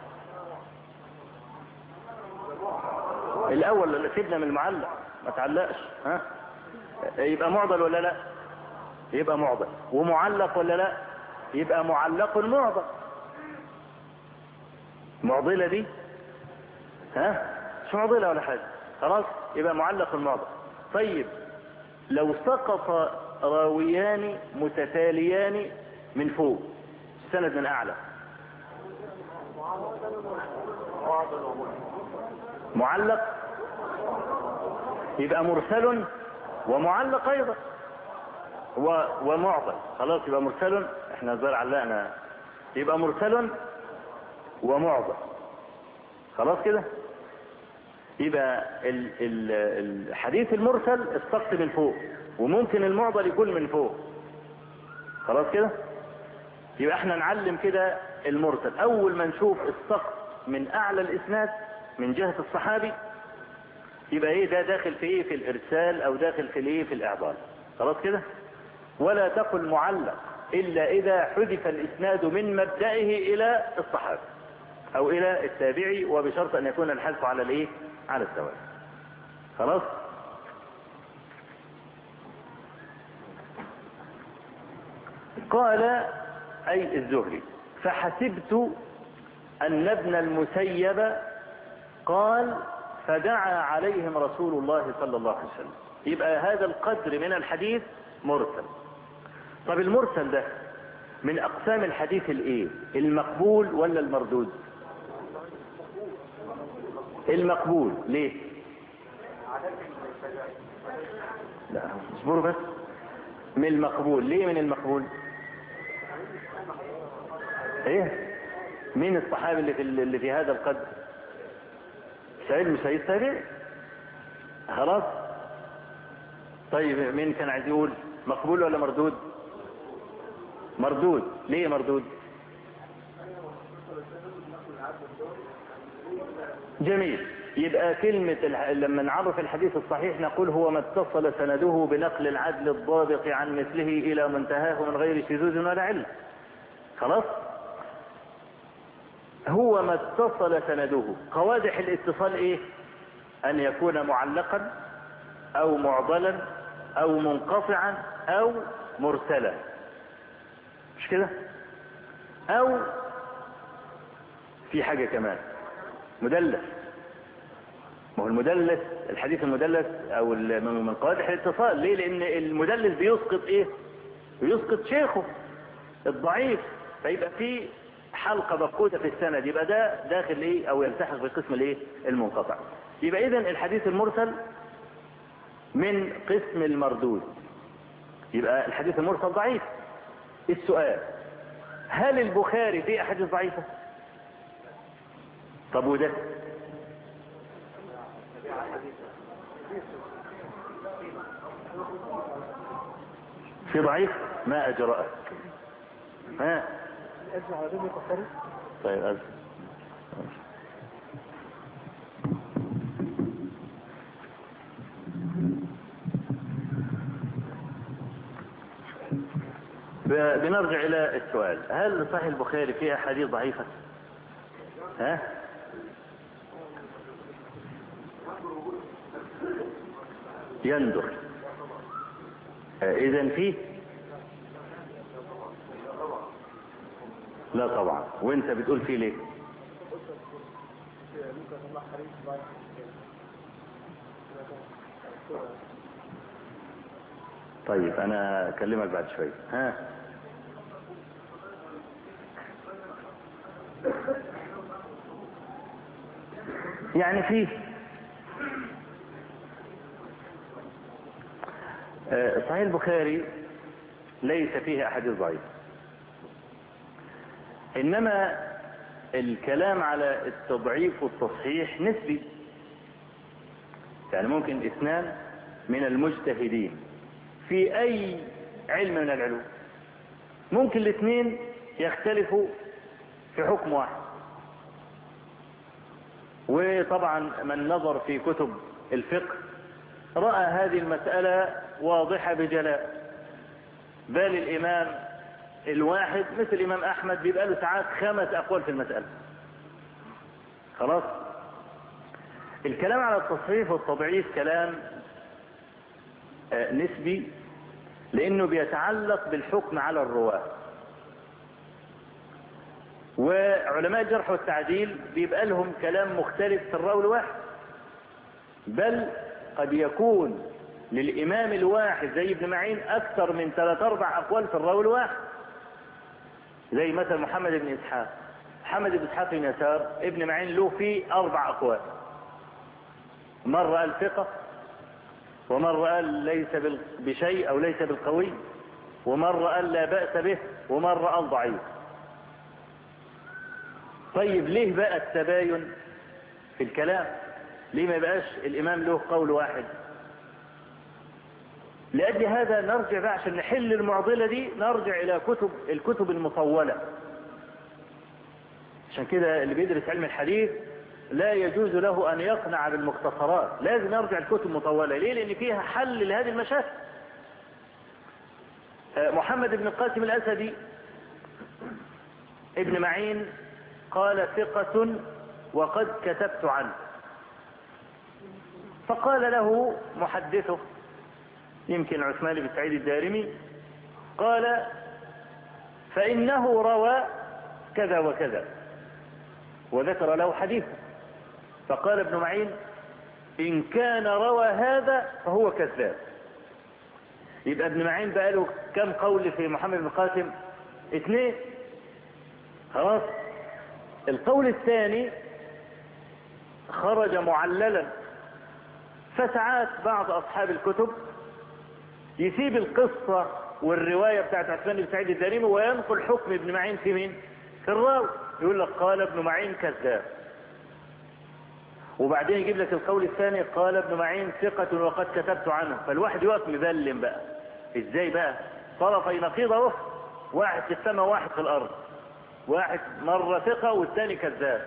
الاول اللي سيبنا من المعلق ما تعلقش ها يبقى معضل ولا لا يبقى معضل ومعلق ولا لا يبقى معلق معضل معضلة دي ها مش معضلة ولا حاجة خلاص يبقى معلق معضل طيب لو سقط راويان متتاليان من فوق سند من اعلى معلق يبقى مرسل ومعلق ايضا و... ومعضل خلاص يبقى مرسل احنا زار علقنا يبقى مرسل ومعضل خلاص كده يبقى ال... ال... الحديث المرسل السقط من فوق وممكن المعضل يكون من فوق خلاص كده يبقى احنا نعلم كده المرسل اول ما نشوف السقط من اعلى الاسناد من جهة الصحابي يبقى ايه ده داخل في ايه في الارسال او داخل في الايه في الاعضال خلاص كده ولا تقل معلق الا اذا حذف الاسناد من مبدئه الى الصحابي او الى التابعي وبشرط ان يكون الحذف على الايه على السواء خلاص قال اي الزهري فحسبت ان ابن المسيب قال فدعا عليهم رسول الله صلى الله عليه وسلم يبقى هذا القدر من الحديث مرسل طب المرسل ده من اقسام الحديث الايه المقبول ولا المردود المقبول ليه لا اصبروا بس من المقبول ليه من المقبول ايه مين الصحابي اللي في اللي في هذا القدر سعيد بن سعيد تابعي خلاص طيب مين كان عايز يقول مقبول ولا مردود مردود ليه مردود جميل يبقى كلمة الح... لما نعرف الحديث الصحيح نقول هو ما اتصل سنده بنقل العدل الضابط عن مثله إلى منتهاه من غير شذوذ ولا علم خلاص هو ما اتصل سنده قوادح الاتصال ايه ان يكون معلقا او معضلا او منقطعا او مرسلا مش كده او في حاجة كمان مدلس ما هو المدلس الحديث المدلس او من قوادح الاتصال ليه لان المدلس بيسقط ايه بيسقط شيخه الضعيف فيبقى في حلقة مفقودة في السند يبقى ده داخل ايه او يلتحق بقسم الايه المنقطع يبقى اذا الحديث المرسل من قسم المردود يبقى الحديث المرسل ضعيف السؤال هل البخاري فيه احاديث ضعيفة طب وده في ضعيف ما اجرأك ها ارجع على رجلك وخرج طيب أزل. ب- بنرجع إلى السؤال هل صحيح البخاري فيه أحاديث ضعيفة؟ ها؟ يندر اذا فيه لا طبعا وانت بتقول فيه ليه طيب انا اكلمك بعد شوية ها يعني فيه آه، صحيح البخاري ليس فيه احاديث ضعيفه انما الكلام على التضعيف والتصحيح نسبي يعني ممكن اثنان من المجتهدين في اي علم من العلوم ممكن الاثنين يختلفوا في حكم واحد وطبعا من نظر في كتب الفقه رأى هذه المسألة واضحة بجلاء بل الإمام الواحد مثل الإمام أحمد بيبقى له ساعات خمس أقوال في المسألة خلاص الكلام على التصحيح والتضعيف كلام آه، نسبي لأنه بيتعلق بالحكم على الرواة وعلماء الجرح والتعديل بيبقى لهم كلام مختلف في الراوي الواحد بل قد يكون للإمام الواحد زي ابن معين أكثر من ثلاث أربع أقوال في الراوي الواحد زي مثلا محمد بن إسحاق محمد بن إسحاق بن يسار ابن معين له فيه أربع أقوال مرة قال ثقة ومرة قال ليس بال- بشيء أو ليس بالقوي ومرة قال لا بأس به ومرة قال ضعيف طيب ليه بقى التباين في الكلام ليه ما يبقاش الإمام له قول واحد لأجل هذا نرجع بقى عشان نحل المعضلة دي نرجع إلى كتب الكتب المطولة عشان كده اللي بيدرس علم الحديث لا يجوز له أن يقنع بالمختصرات لازم يرجع الكتب المطولة ليه؟ لأن فيها حل لهذه المشاكل آه، محمد بن القاسم الأسدي ابن معين قال ثقة وقد كتبت عنه فقال له محدثه يمكن عثمان بن سعيد الدارمي قال فإنه روى كذا وكذا وذكر له حديثا فقال ابن معين إن كان روى هذا فهو كذاب يبقى ابن معين بقى له كم قول في محمد بن قاسم اثنين خلاص القول الثاني خرج معللا فساعات بعض أصحاب الكتب يسيب القصة والرواية بتاعت عثمان بن سعيد الدارمي وينقل حكم ابن معين في مين؟ في الراوي يقول لك قال ابن معين كذاب وبعدين يجيب لك القول الثاني قال ابن معين ثقة وقد كتبت عنه فالواحد يقف مبلم بقى ازاي بقى طرفي نقيض اهو واحد في السماء وواحد في الارض واحد مرة ثقة والثاني كذاب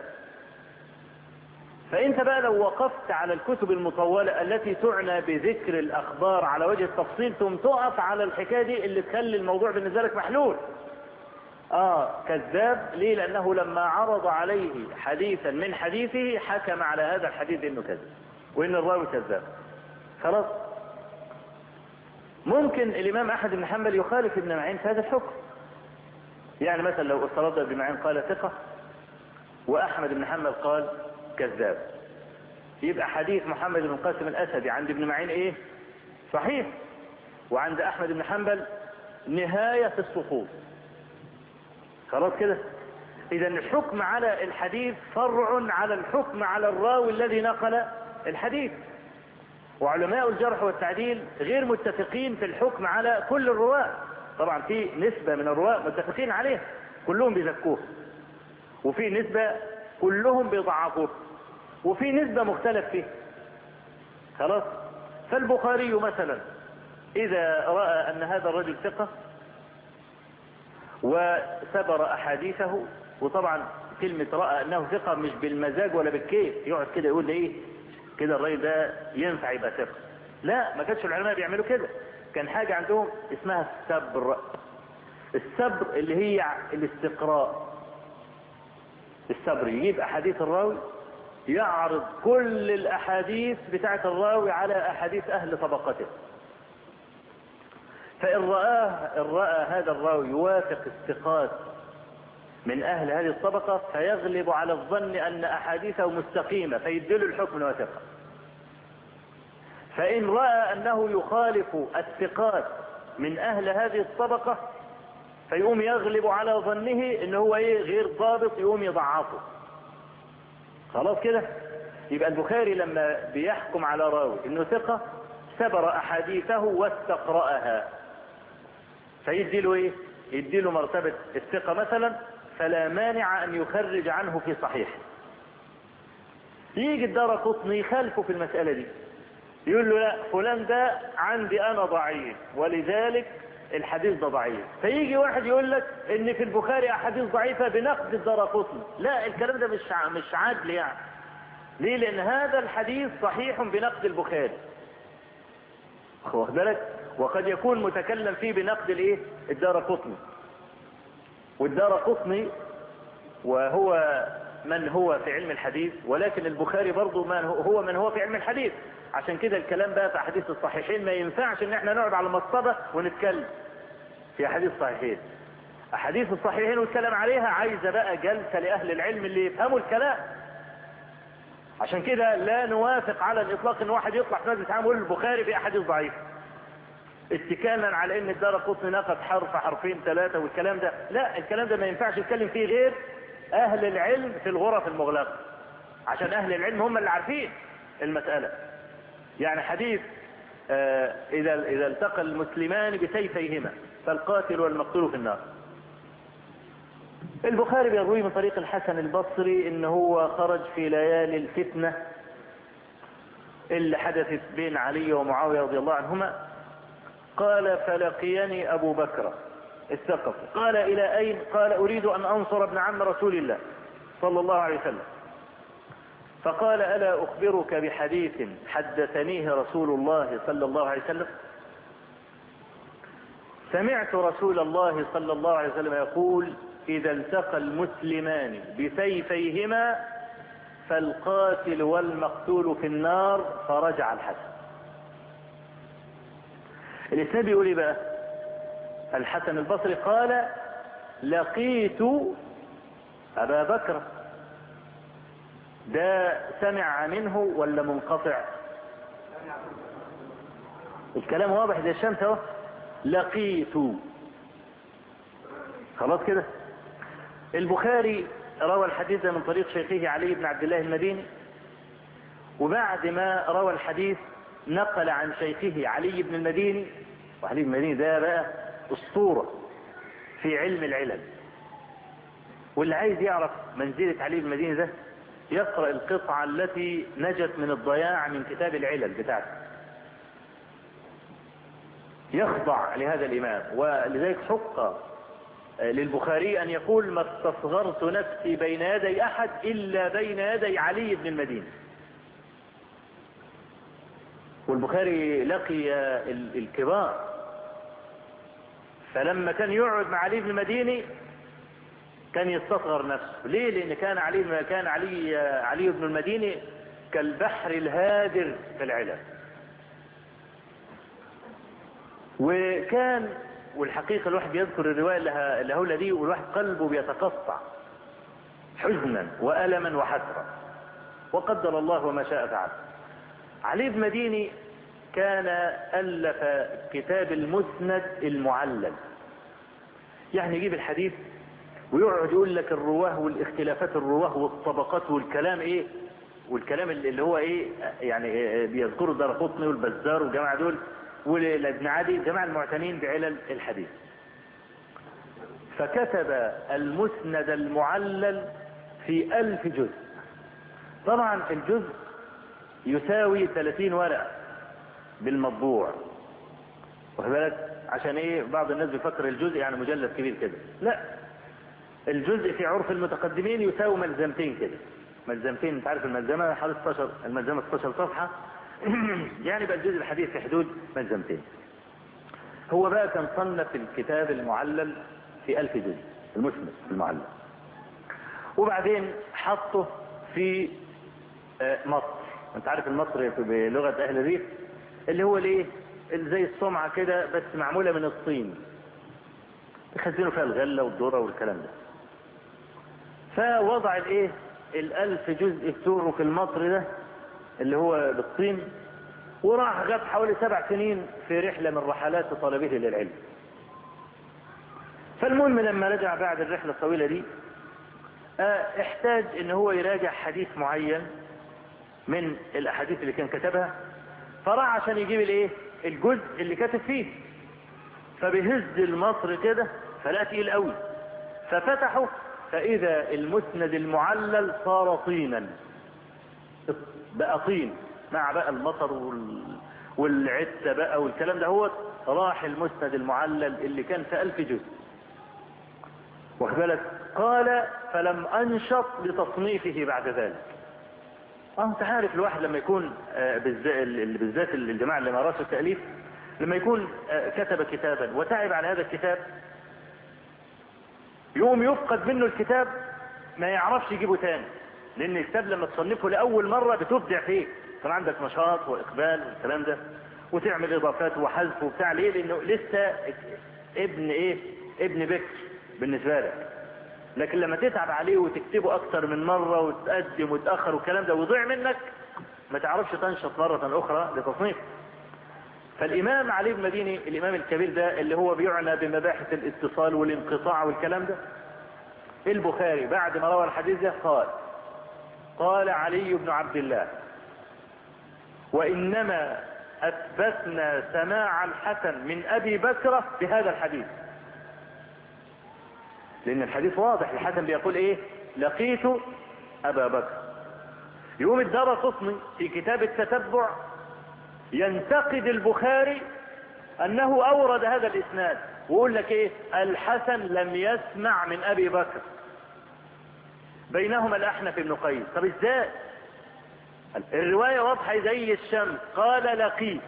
فانت بقى لو وقفت على الكتب المطولة التي تعنى بذكر الاخبار على وجه التفصيل ثم تقف على الحكاية دي اللي تخلي الموضوع بالنسبة لك محلول اه كذاب ليه لانه لما عرض عليه حديثا من حديثه حكم على هذا الحديث انه كذب وان الراوي كذاب خلاص ممكن الامام احمد بن حنبل يخالف ابن معين في هذا الحكم يعني مثلا لو افترضنا ابن معين قال ثقة واحمد بن حنبل قال كذاب يبقى حديث محمد بن قاسم الاسدي عند ابن معين ايه صحيح وعند احمد بن حنبل نهاية في السقوط خلاص كده اذا الحكم على الحديث فرع على الحكم على الراوي الذي نقل الحديث وعلماء الجرح والتعديل غير متفقين في الحكم على كل الرواة طبعا في نسبة من الرواة متفقين عليها كلهم بيزكوه وفي نسبة كلهم بيضعفوه وفي نسبة مختلف فيه خلاص فالبخاري مثلا اذا رأى ان هذا الرجل ثقة وسبر احاديثه وطبعا كلمة رأى انه ثقة مش بالمزاج ولا بالكيف يقعد كده يقول ايه كده الراجل ده ينفع يبقى ثقة لا ما كانش العلماء بيعملوا كده كان حاجة عندهم اسمها السبر السبر اللي هي الاستقراء السبر يجيب احاديث الراوي يعرض كل الأحاديث بتاعة الراوي على أحاديث أهل طبقته فإن رآه إن رأى هذا الراوي يوافق الثقات من أهل هذه الطبقة فيغلب على الظن أن أحاديثه مستقيمة فيدل الحكم وثقة فإن رأى أنه يخالف الثقات من أهل هذه الطبقة فيقوم يغلب على ظنه ان هو ايه غير ضابط يقوم يضعفه خلاص كده يبقى البخاري لما بيحكم على راوي انه ثقة سبر احاديثه واستقرأها فيدي له ايه يدي له مرتبة الثقة مثلا فلا مانع ان يخرج عنه في صحيح يجي الدار قطني يخالفه في المسألة دي يقول له لا فلان ده عندي انا ضعيف ولذلك الحديث ده ضعيف فيجي واحد يقول لك ان في البخاري احاديث ضعيفه بنقد الدرقطني لا الكلام ده مش مش عدل يعني ليه لان هذا الحديث صحيح بنقد البخاري واخد بالك وقد يكون متكلم فيه بنقد الايه الدرقطني والدرقطني وهو من هو في علم الحديث ولكن البخاري برضه من هو من هو في علم الحديث عشان كده الكلام بقى في احاديث الصحيحين ما ينفعش ان احنا نقعد على المصطبة ونتكلم في احاديث الصحيحين احاديث الصحيحين والكلام عليها عايزة بقى جلسة لاهل العلم اللي يفهموا الكلام عشان كده لا نوافق على الاطلاق ان واحد يطلع في مجلس عام يقول البخاري في احاديث ضعيفه اتكالا على ان الدار قطني نقد حرف حرفين ثلاثة والكلام ده لا الكلام ده ما ينفعش يتكلم فيه غير اهل العلم في الغرف المغلقة عشان اهل العلم هم اللي عارفين المسألة يعني حديث آه اذا اذا التقى المسلمان بسيفيهما فالقاتل والمقتول في النار البخاري بيروي من طريق الحسن البصري ان هو خرج في ليالي الفتنة اللي حدثت بين علي ومعاوية رضي الله عنهما قال فلقيني ابو بكر الثقف قال الى اين قال اريد ان انصر ابن عم رسول الله صلى الله عليه وسلم فقال ألا أخبرك بحديث حدثنيه رسول الله صلى الله عليه وسلم سمعت رسول الله صلى الله عليه وسلم يقول إذا التقى المسلمان بسيفيهما فالقاتل والمقتول في النار فرجع الحسن الإسلام بيقول إيه بقى الحسن البصري قال لقيت أبا بكر ده سمع منه ولا منقطع الكلام واضح زي الشمس اهو لقيت خلاص كده البخاري روى الحديث من طريق شيخه علي بن عبد الله المديني وبعد ما روى الحديث نقل عن شيخه علي بن المديني وعلي بن المديني ده بقى اسطوره في علم العلل واللي عايز يعرف منزله علي بن المديني ده يقرأ القطعة التي نجت من الضياع من كتاب العلل بتاعته يخضع لهذا الإمام ولذلك حق للبخاري أن يقول ما استصغرت نفسي بين يدي أحد إلا بين يدي علي بن المدينة والبخاري لقي الكبار فلما كان يقعد مع علي بن المديني كان يستصغر نفسه ليه لان كان علي كان علي علي بن المديني كالبحر الهادر في العلم وكان والحقيقة الواحد بيذكر الرواية اللي هقولها دي والواحد قلبه بيتقطع حزنا وألما وحسرا وقدر الله وما شاء فعل علي بن مديني كان ألف كتاب المسند المعلل يعني يجيب الحديث ويقعد يقول لك الرواه والاختلافات الرواه والطبقات والكلام ايه والكلام اللي هو ايه يعني بيذكروا الدرقطني والبزار والجماعه دول والابن عدي الجماعه المعتنين بعلل الحديث فكتب المسند المعلل في ألف جزء طبعا الجزء يساوي 30 ورقة بالمطبوع واخد بالك عشان ايه بعض الناس بيفكر الجزء يعني مجلد كبير كده لا الجزء في عرف المتقدمين يساوي ملزمتين كده ملزمتين انت عارف الملزمه حوالي 16 الملزمه 16 صفحه يعني بقى الجزء الحديث في حدود ملزمتين هو بقى كان صنف الكتاب المعلل في ألف جزء المسند المعلل وبعدين حطه في آه، مصر انت عارف المصري في- بلغة اهل الريف اللي هو الايه اللي زي الصمعة كده بس معمولة من الطين يخزنوا فيها الغلة والذرة والكلام ده فوضع الايه الالف جزء بتوعه في المصر ده اللي هو بالطين وراح غاب حوالي سبع سنين في رحلة من رحلات طلبه للعلم فالمهم لما رجع بعد الرحلة الطويلة دي آه، احتاج ان هو يراجع حديث معين من الاحاديث اللي كان كتبها فراح عشان يجيب الايه الجزء اللي كتب فيه فبيهز المصر كده فلا تقيل قوي ففتحه فاذا المسند المعلل صار طينا بقى طين مع بقى المطر وال... والعتة بقى والكلام ده هو راح المسند المعلل اللي كان في ألف جزء واخد بالك قال فلم أنشط لتصنيفه بعد ذلك اه انت عارف الواحد لما يكون آه، بالذات اللي- بالذات الجماعه اللي مارسوا التاليف لما يكون آه، كتب كتابا وتعب على هذا الكتاب يقوم يفقد منه الكتاب ما يعرفش يجيبه تاني لان الكتاب لما تصنفه لاول مره بتبدع فيه كان عندك نشاط واقبال والكلام ده وتعمل اضافات وحذف وبتاع ليه لانه لسه ابن ايه ابن بكر بالنسبه لك لكن لما تتعب عليه وتكتبه اكتر من مرة وتقدم وتأخر والكلام ده ويضيع منك ما تعرفش تنشط مرة اخرى لتصنيف فالامام علي بن مديني الامام الكبير ده اللي هو بيعنى بمباحث الاتصال والانقطاع والكلام ده البخاري بعد ما روى الحديث ده قال قال علي بن عبد الله وانما اثبتنا سماع الحسن من ابي بكر بهذا الحديث لان الحديث واضح الحسن بيقول ايه لقيت ابا بكر يقوم الدار قطني في كتاب التتبع ينتقد البخاري انه اورد هذا الاسناد ويقول لك ايه الحسن لم يسمع من ابي بكر بينهما الاحنف بن قيس طب ازاي الرواية واضحة زي الشمس قال لقيت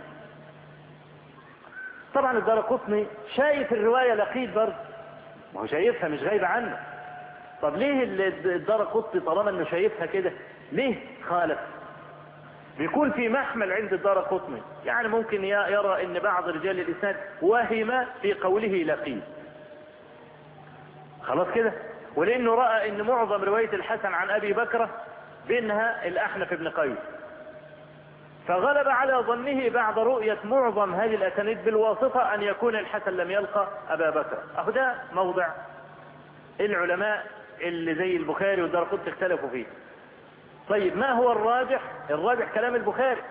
طبعا الدار قطني شايف الرواية لقيت برضه ما هو شايفها مش غايبة عنه طب ليه الدار قطني طالما انه شايفها كده ليه خالف بيكون في محمل عند الدار قطني يعني ممكن يرى ان بعض رجال الاسناد وهم في قوله لقيت خلاص كده ولانه راى ان معظم رواية الحسن عن ابي بكرة بينها الاحنف بن قيس فغلب على ظنه بعد رؤية معظم هذه الاسانيد بالواسطة ان يكون الحسن لم يلقى ابا بكر اهو ده موضع العلماء اللي زي البخاري والدار قدس اختلفوا فيه طيب ما هو الراجح الراجح كلام البخاري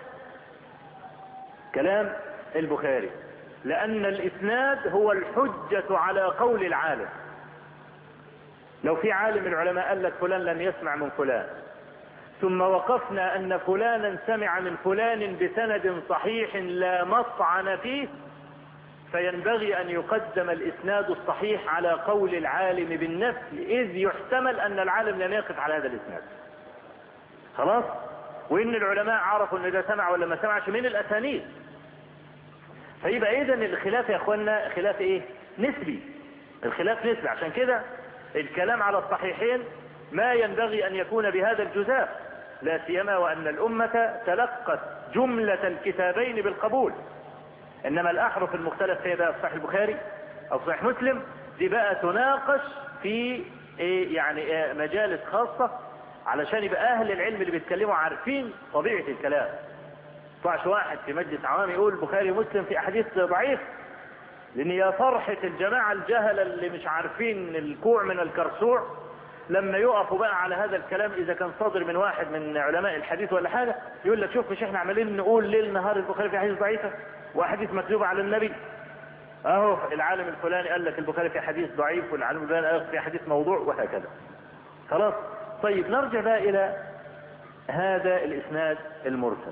كلام البخاري لان الاسناد هو الحجة على قول العالم لو في عالم العلماء قال لك فلان لم يسمع من فلان ثم وقفنا ان فلانا سمع من فلان بسند صحيح لا مطعن فيه فينبغي ان يقدم الاسناد الصحيح على قول العالم بالنفي اذ يحتمل ان العالم لم يقف على هذا الاسناد خلاص وان العلماء عرفوا ان ده سمع ولا ما سمعش من الاسانيد فيبقى اذا الخلاف يا اخوانا خلاف ايه نسبي الخلاف نسبي عشان كده الكلام على الصحيحين ما ينبغي ان يكون بهذا الجزاء لا سيما وان الامة تلقت جملة الكتابين بالقبول انما الاحرف المختلف هي بقى في صحيح البخاري او صحيح مسلم دي بقى تناقش في إيه يعني إيه مجالس خاصة علشان يبقى اهل العلم اللي بيتكلموا عارفين طبيعة الكلام طلعش واحد في مجلس عوام يقول البخاري ومسلم في احاديث ضعيف لان يا فرحة الجماعة الجهلة اللي مش عارفين الكوع من الكرسوع لما يقفوا بقى على هذا الكلام اذا كان صادر من واحد من علماء الحديث ولا حاجة يقول لك شوف مش احنا عمالين نقول ليل نهار البخاري في حديث ضعيفة واحاديث مكذوبة على النبي اهو العالم الفلاني قال لك البخاري في حديث ضعيف والعالم الفلاني قال لك في حديث موضوع وهكذا خلاص طيب نرجع بقى الى هذا الاسناد المرسل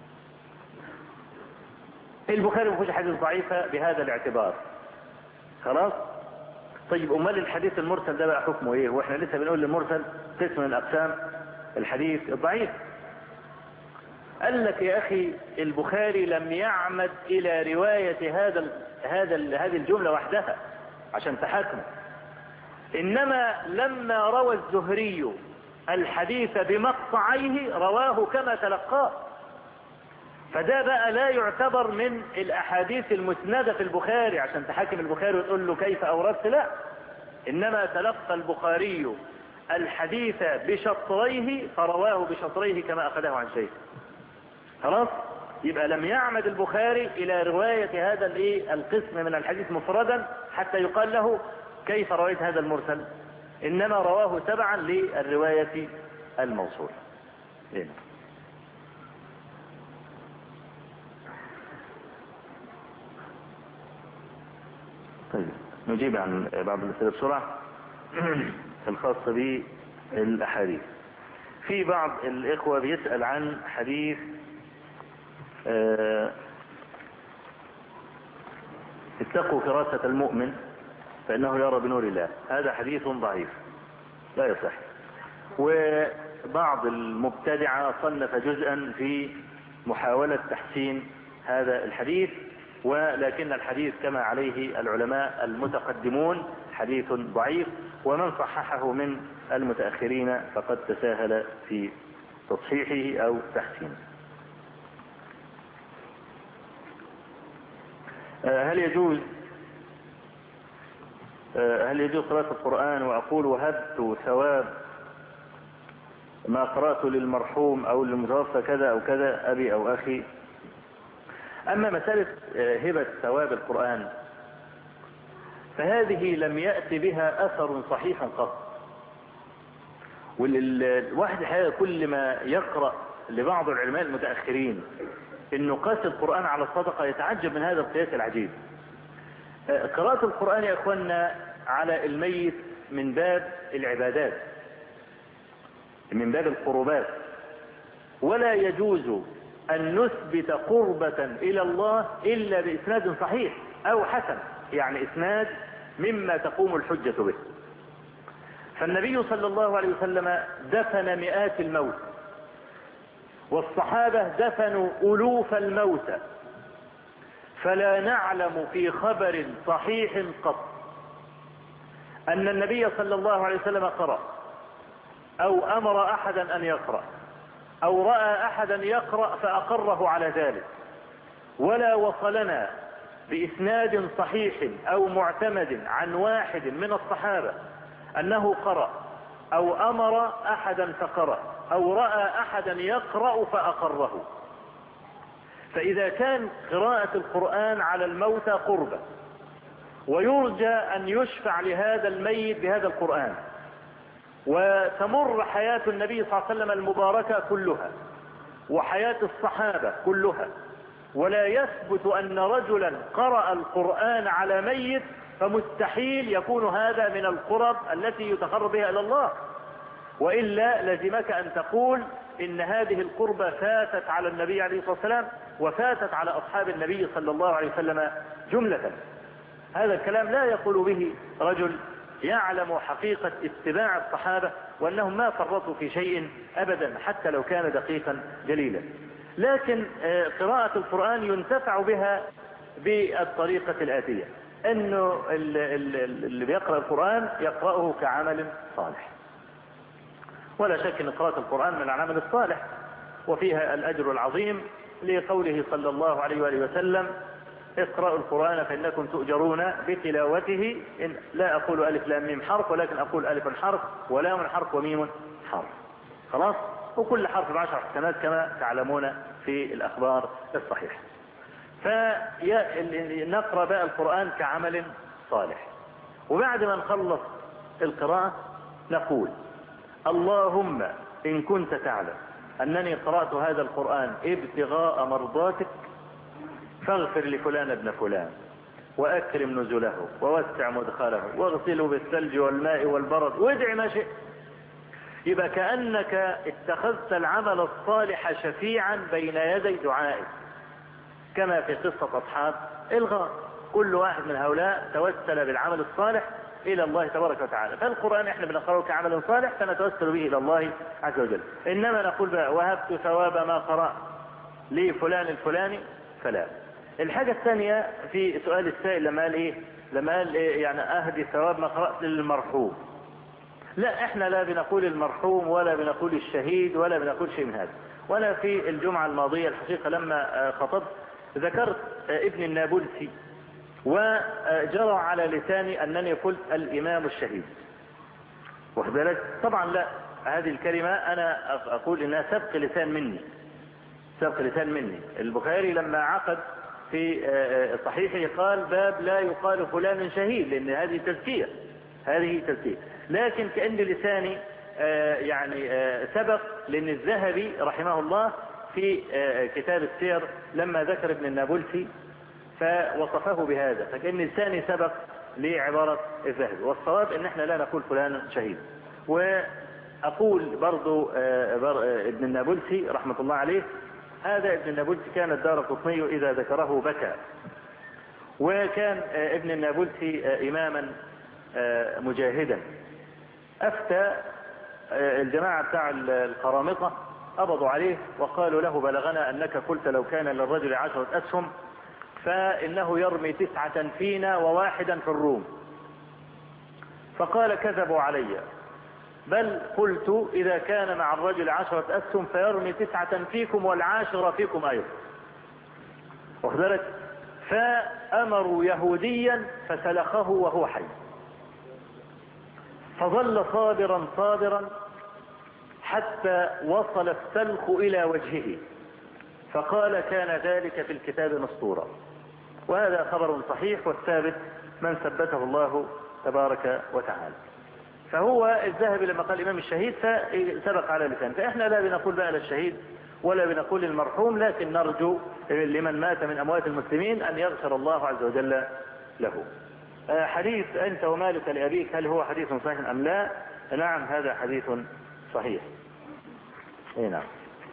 البخاري ما فيهوش حديث ضعيفة بهذا الاعتبار خلاص طيب امال الحديث المرسل ده بقى حكمه ايه واحنا لسه بنقول المرسل قسم من اقسام الحديث الضعيف قال لك يا اخي البخاري لم يعمد الى رواية هذا ال هذا ال هذه الجملة وحدها عشان تحاكمه انما لما روى الزهري الحديث بمقطعيه رواه كما تلقاه فده بقى لا يعتبر من الاحاديث المسندة في البخاري عشان تحاكم البخاري وتقول له كيف اوردت لا انما تلقى البخاري الحديث بشطريه فرواه بشطريه كما اخذه عن شيخ خلاص يبقى لم يعمد البخاري الى رواية هذا الايه القسم من الحديث مفردا حتى يقال له كيف رويت هذا المرسل انما رواه تبعا للرواية الموصولة إيه. طيب نجيب عن بعض الأسئلة بسرعة الخاصة بالأحاديث في بعض الإخوة بيسأل عن حديث آه، اتقوا فراسة المؤمن فإنه يرى بنور الله هذا حديث ضعيف لا يصح وبعض المبتدعة صنف جزءا في محاولة تحسين هذا الحديث ولكن الحديث كما عليه العلماء المتقدمون حديث ضعيف ومن صححه من المتأخرين فقد تساهل في تصحيحه أو تحسينه هل يجوز هل يجوز قراءة القرآن وأقول وهبت ثواب ما قرأت للمرحوم أو للمتوفى كذا أو كذا أبي أو أخي أما مسألة هبة ثواب القرآن فهذه لم يأتي بها أثر صحيح قط والواحد الحقيقة كل ما يقرأ لبعض العلماء المتأخرين انه قاس القرآن على الصدقة يتعجب من هذا القياس العجيب قراءة القرآن يا اخوانا على الميت من باب العبادات من باب القربات ولا يجوز ان نثبت قربة الى الله الا باسناد صحيح او حسن يعني اسناد مما تقوم الحجة به فالنبي صلى الله عليه وسلم دفن مئات الموت والصحابة دفنوا ألوف الموتى فلا نعلم في خبر صحيح قط أن النبي صلى الله عليه وسلم قرأ أو أمر أحدا أن يقرأ أو رأى أحدا يقرأ فأقره على ذلك ولا وصلنا بإسناد صحيح أو معتمد عن واحد من الصحابة أنه قرأ أو أمر أحدا فقرأ أو رأى أحدا يقرأ فأقره فإذا كان قراءة القرآن على الموتى قربة ويرجى أن يشفع لهذا الميت بهذا القرآن وتمر حياة النبي صلى الله عليه وسلم المباركة كلها وحياة الصحابة كلها ولا يثبت أن رجلا قرأ القرآن على ميت فمستحيل يكون هذا من القرب التي يتقرب بها إلى الله وإلا لزمك أن تقول إن هذه القربة فاتت على النبي عليه الصلاة والسلام وفاتت على أصحاب النبي صلى الله عليه وسلم جملة هذا الكلام لا يقول به رجل يعلم حقيقة اتباع الصحابة وأنهم ما فرطوا في شيء أبدا حتى لو كان دقيقا جليلا لكن قراءة القرآن ينتفع بها بالطريقة الآتية أنه اللي بيقرأ القرآن يقرأه كعمل صالح ولا شك أن قراءة القرآن من العمل الصالح وفيها الأجر العظيم لقوله صلى الله عليه وآله وسلم اقرأوا القرآن فإنكم تؤجرون بتلاوته إن لا أقول ألف لام ميم حرف ولكن أقول ألف حرف ولام حرف وميم حرف خلاص وكل حرف بعشر حسنات كما تعلمون في الأخبار الصحيحة فنقرأ بقى القرآن كعمل صالح وبعد ما نخلص القراءة نقول اللهم إن كنت تعلم أنني قرأت هذا القرآن ابتغاء مرضاتك فاغفر لفلان ابن فلان وأكرم نزله ووسع مدخله واغسله بالثلج والماء والبرد وادع ما شئت يبقى كأنك اتخذت العمل الصالح شفيعا بين يدي دعائك كما في قصة أصحاب الغار كل واحد من هؤلاء توسل بالعمل الصالح إلى الله تبارك وتعالى فالقرآن احنا بنقرأه كعمل صالح فنتوسل به إلى الله عز وجل إنما نقول بقى وهبت ثواب ما قرأ لفلان الفلاني فلا الحاجة الثانية في سؤال السائل لما قال ايه لما قال إيه يعني اهدي ثواب ما قرأت للمرحوم لا احنا لا بنقول المرحوم ولا بنقول الشهيد ولا بنقول شيء من هذا وانا في الجمعة الماضية الحقيقة لما خطبت ذكرت ابن النابلسي وجرى على لساني انني قلت الامام الشهيد واخد بالك طبعا لا هذه الكلمة انا اقول انها سبق لسان مني سبق لسان مني البخاري لما عقد في صحيحه قال باب لا يقال فلان شهيد لان هذه تزكية هذه تزكية لكن كأن لساني يعني سبق لان الذهبي رحمه الله في كتاب السير لما ذكر ابن النابلسي فوصفه بهذا فكأن لساني سبق لعبارة الذهبي والصواب ان احنا لا نقول فلان شهيد واقول برضو ابن النابلسي رحمة الله عليه هذا ابن النابلسي كان الدار قطني اذا ذكره بكى وكان ابن النابلسي اماما مجاهدا افتى الجماعة بتاع القرامطة قبضوا عليه وقالوا له بلغنا انك قلت لو كان للرجل عشرة اسهم فانه يرمي تسعة فينا وواحدا في الروم فقال كذبوا علي بل قلت اذا كان مع الرجل عشرة اسهم فيرمي تسعة فيكم والعاشرة فيكم ايضا واخذلت فامروا يهوديا فسلخه وهو حي فظل صابرا صابرا حتى وصل السلخ الى وجهه فقال كان ذلك في الكتاب مسطورا وهذا خبر صحيح والثابت من ثبته الله تبارك وتعالى فهو الذهبي لما قال الامام الشهيد فسبق على لسان فاحنا لا بنقول بقى للشهيد ولا بنقول للمرحوم لكن نرجو لمن مات من اموات المسلمين ان يغفر الله عز وجل له حديث انت ومالك لابيك هل هو حديث صحيح ام لا نعم هذا حديث صحيح اي نعم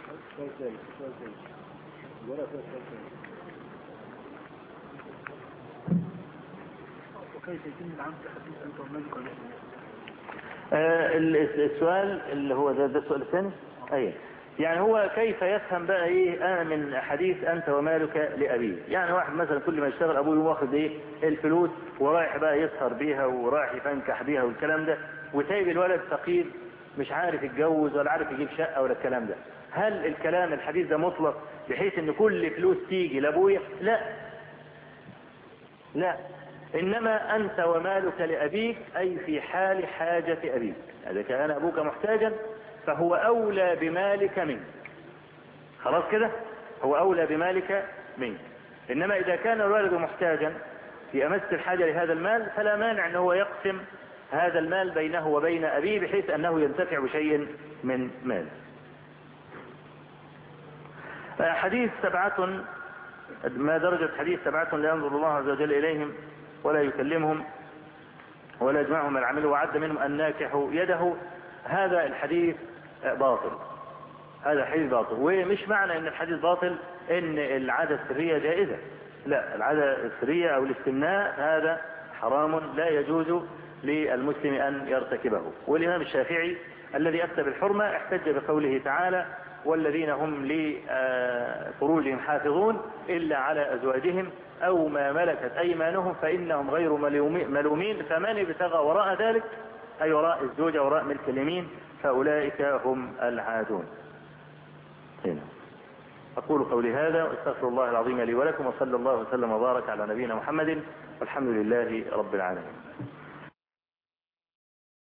وكيف يتم العمل حديث انت ومالك ولا آه السؤال اللي هو ده, ده السؤال الثاني اي يعني هو كيف يفهم بقى ايه انا من حديث انت ومالك لابيه يعني واحد مثلا كل ما يشتغل ابوه واخد ايه الفلوس ورايح بقى يسهر بيها ورايح يفنكح بيها والكلام ده وسايب الولد فقير مش عارف يتجوز ولا عارف يجيب شقه ولا الكلام ده هل الكلام الحديث ده مطلق بحيث ان كل فلوس تيجي لابويا لا لا انما انت ومالك لابيك اي في حال حاجة ابيك اذا كان ابوك محتاجا فهو اولى بمالك منك خلاص كده هو اولى بمالك منك انما اذا كان الوالد محتاجا في امس الحاجة لهذا المال فلا مانع ان هو يقسم هذا المال بينه وبين ابيه بحيث انه ينتفع بشيء من مال حديث سبعة ما درجة حديث سبعة لا ينظر الله عز وجل إليهم ولا يكلمهم ولا يجمعهم العمل وعد منهم الناكح يده هذا الحديث باطل هذا حديث باطل ومش معنى ان الحديث باطل ان العادة السرية جائزة لا العادة السرية او الاستمناء هذا حرام لا يجوز للمسلم ان يرتكبه والامام الشافعي الذي افتى بالحرمة احتج بقوله تعالى والذين هم لفروجهم حافظون إلا على أزواجهم أو ما ملكت أيمانهم فإنهم غير ملومين فمن ابتغى وراء ذلك أي وراء الزوجة وراء ملك اليمين فأولئك هم العادون هنا. أقول قولي هذا وأستغفر الله العظيم لي ولكم وصلى الله وسلم وبارك على نبينا محمد والحمد لله رب العالمين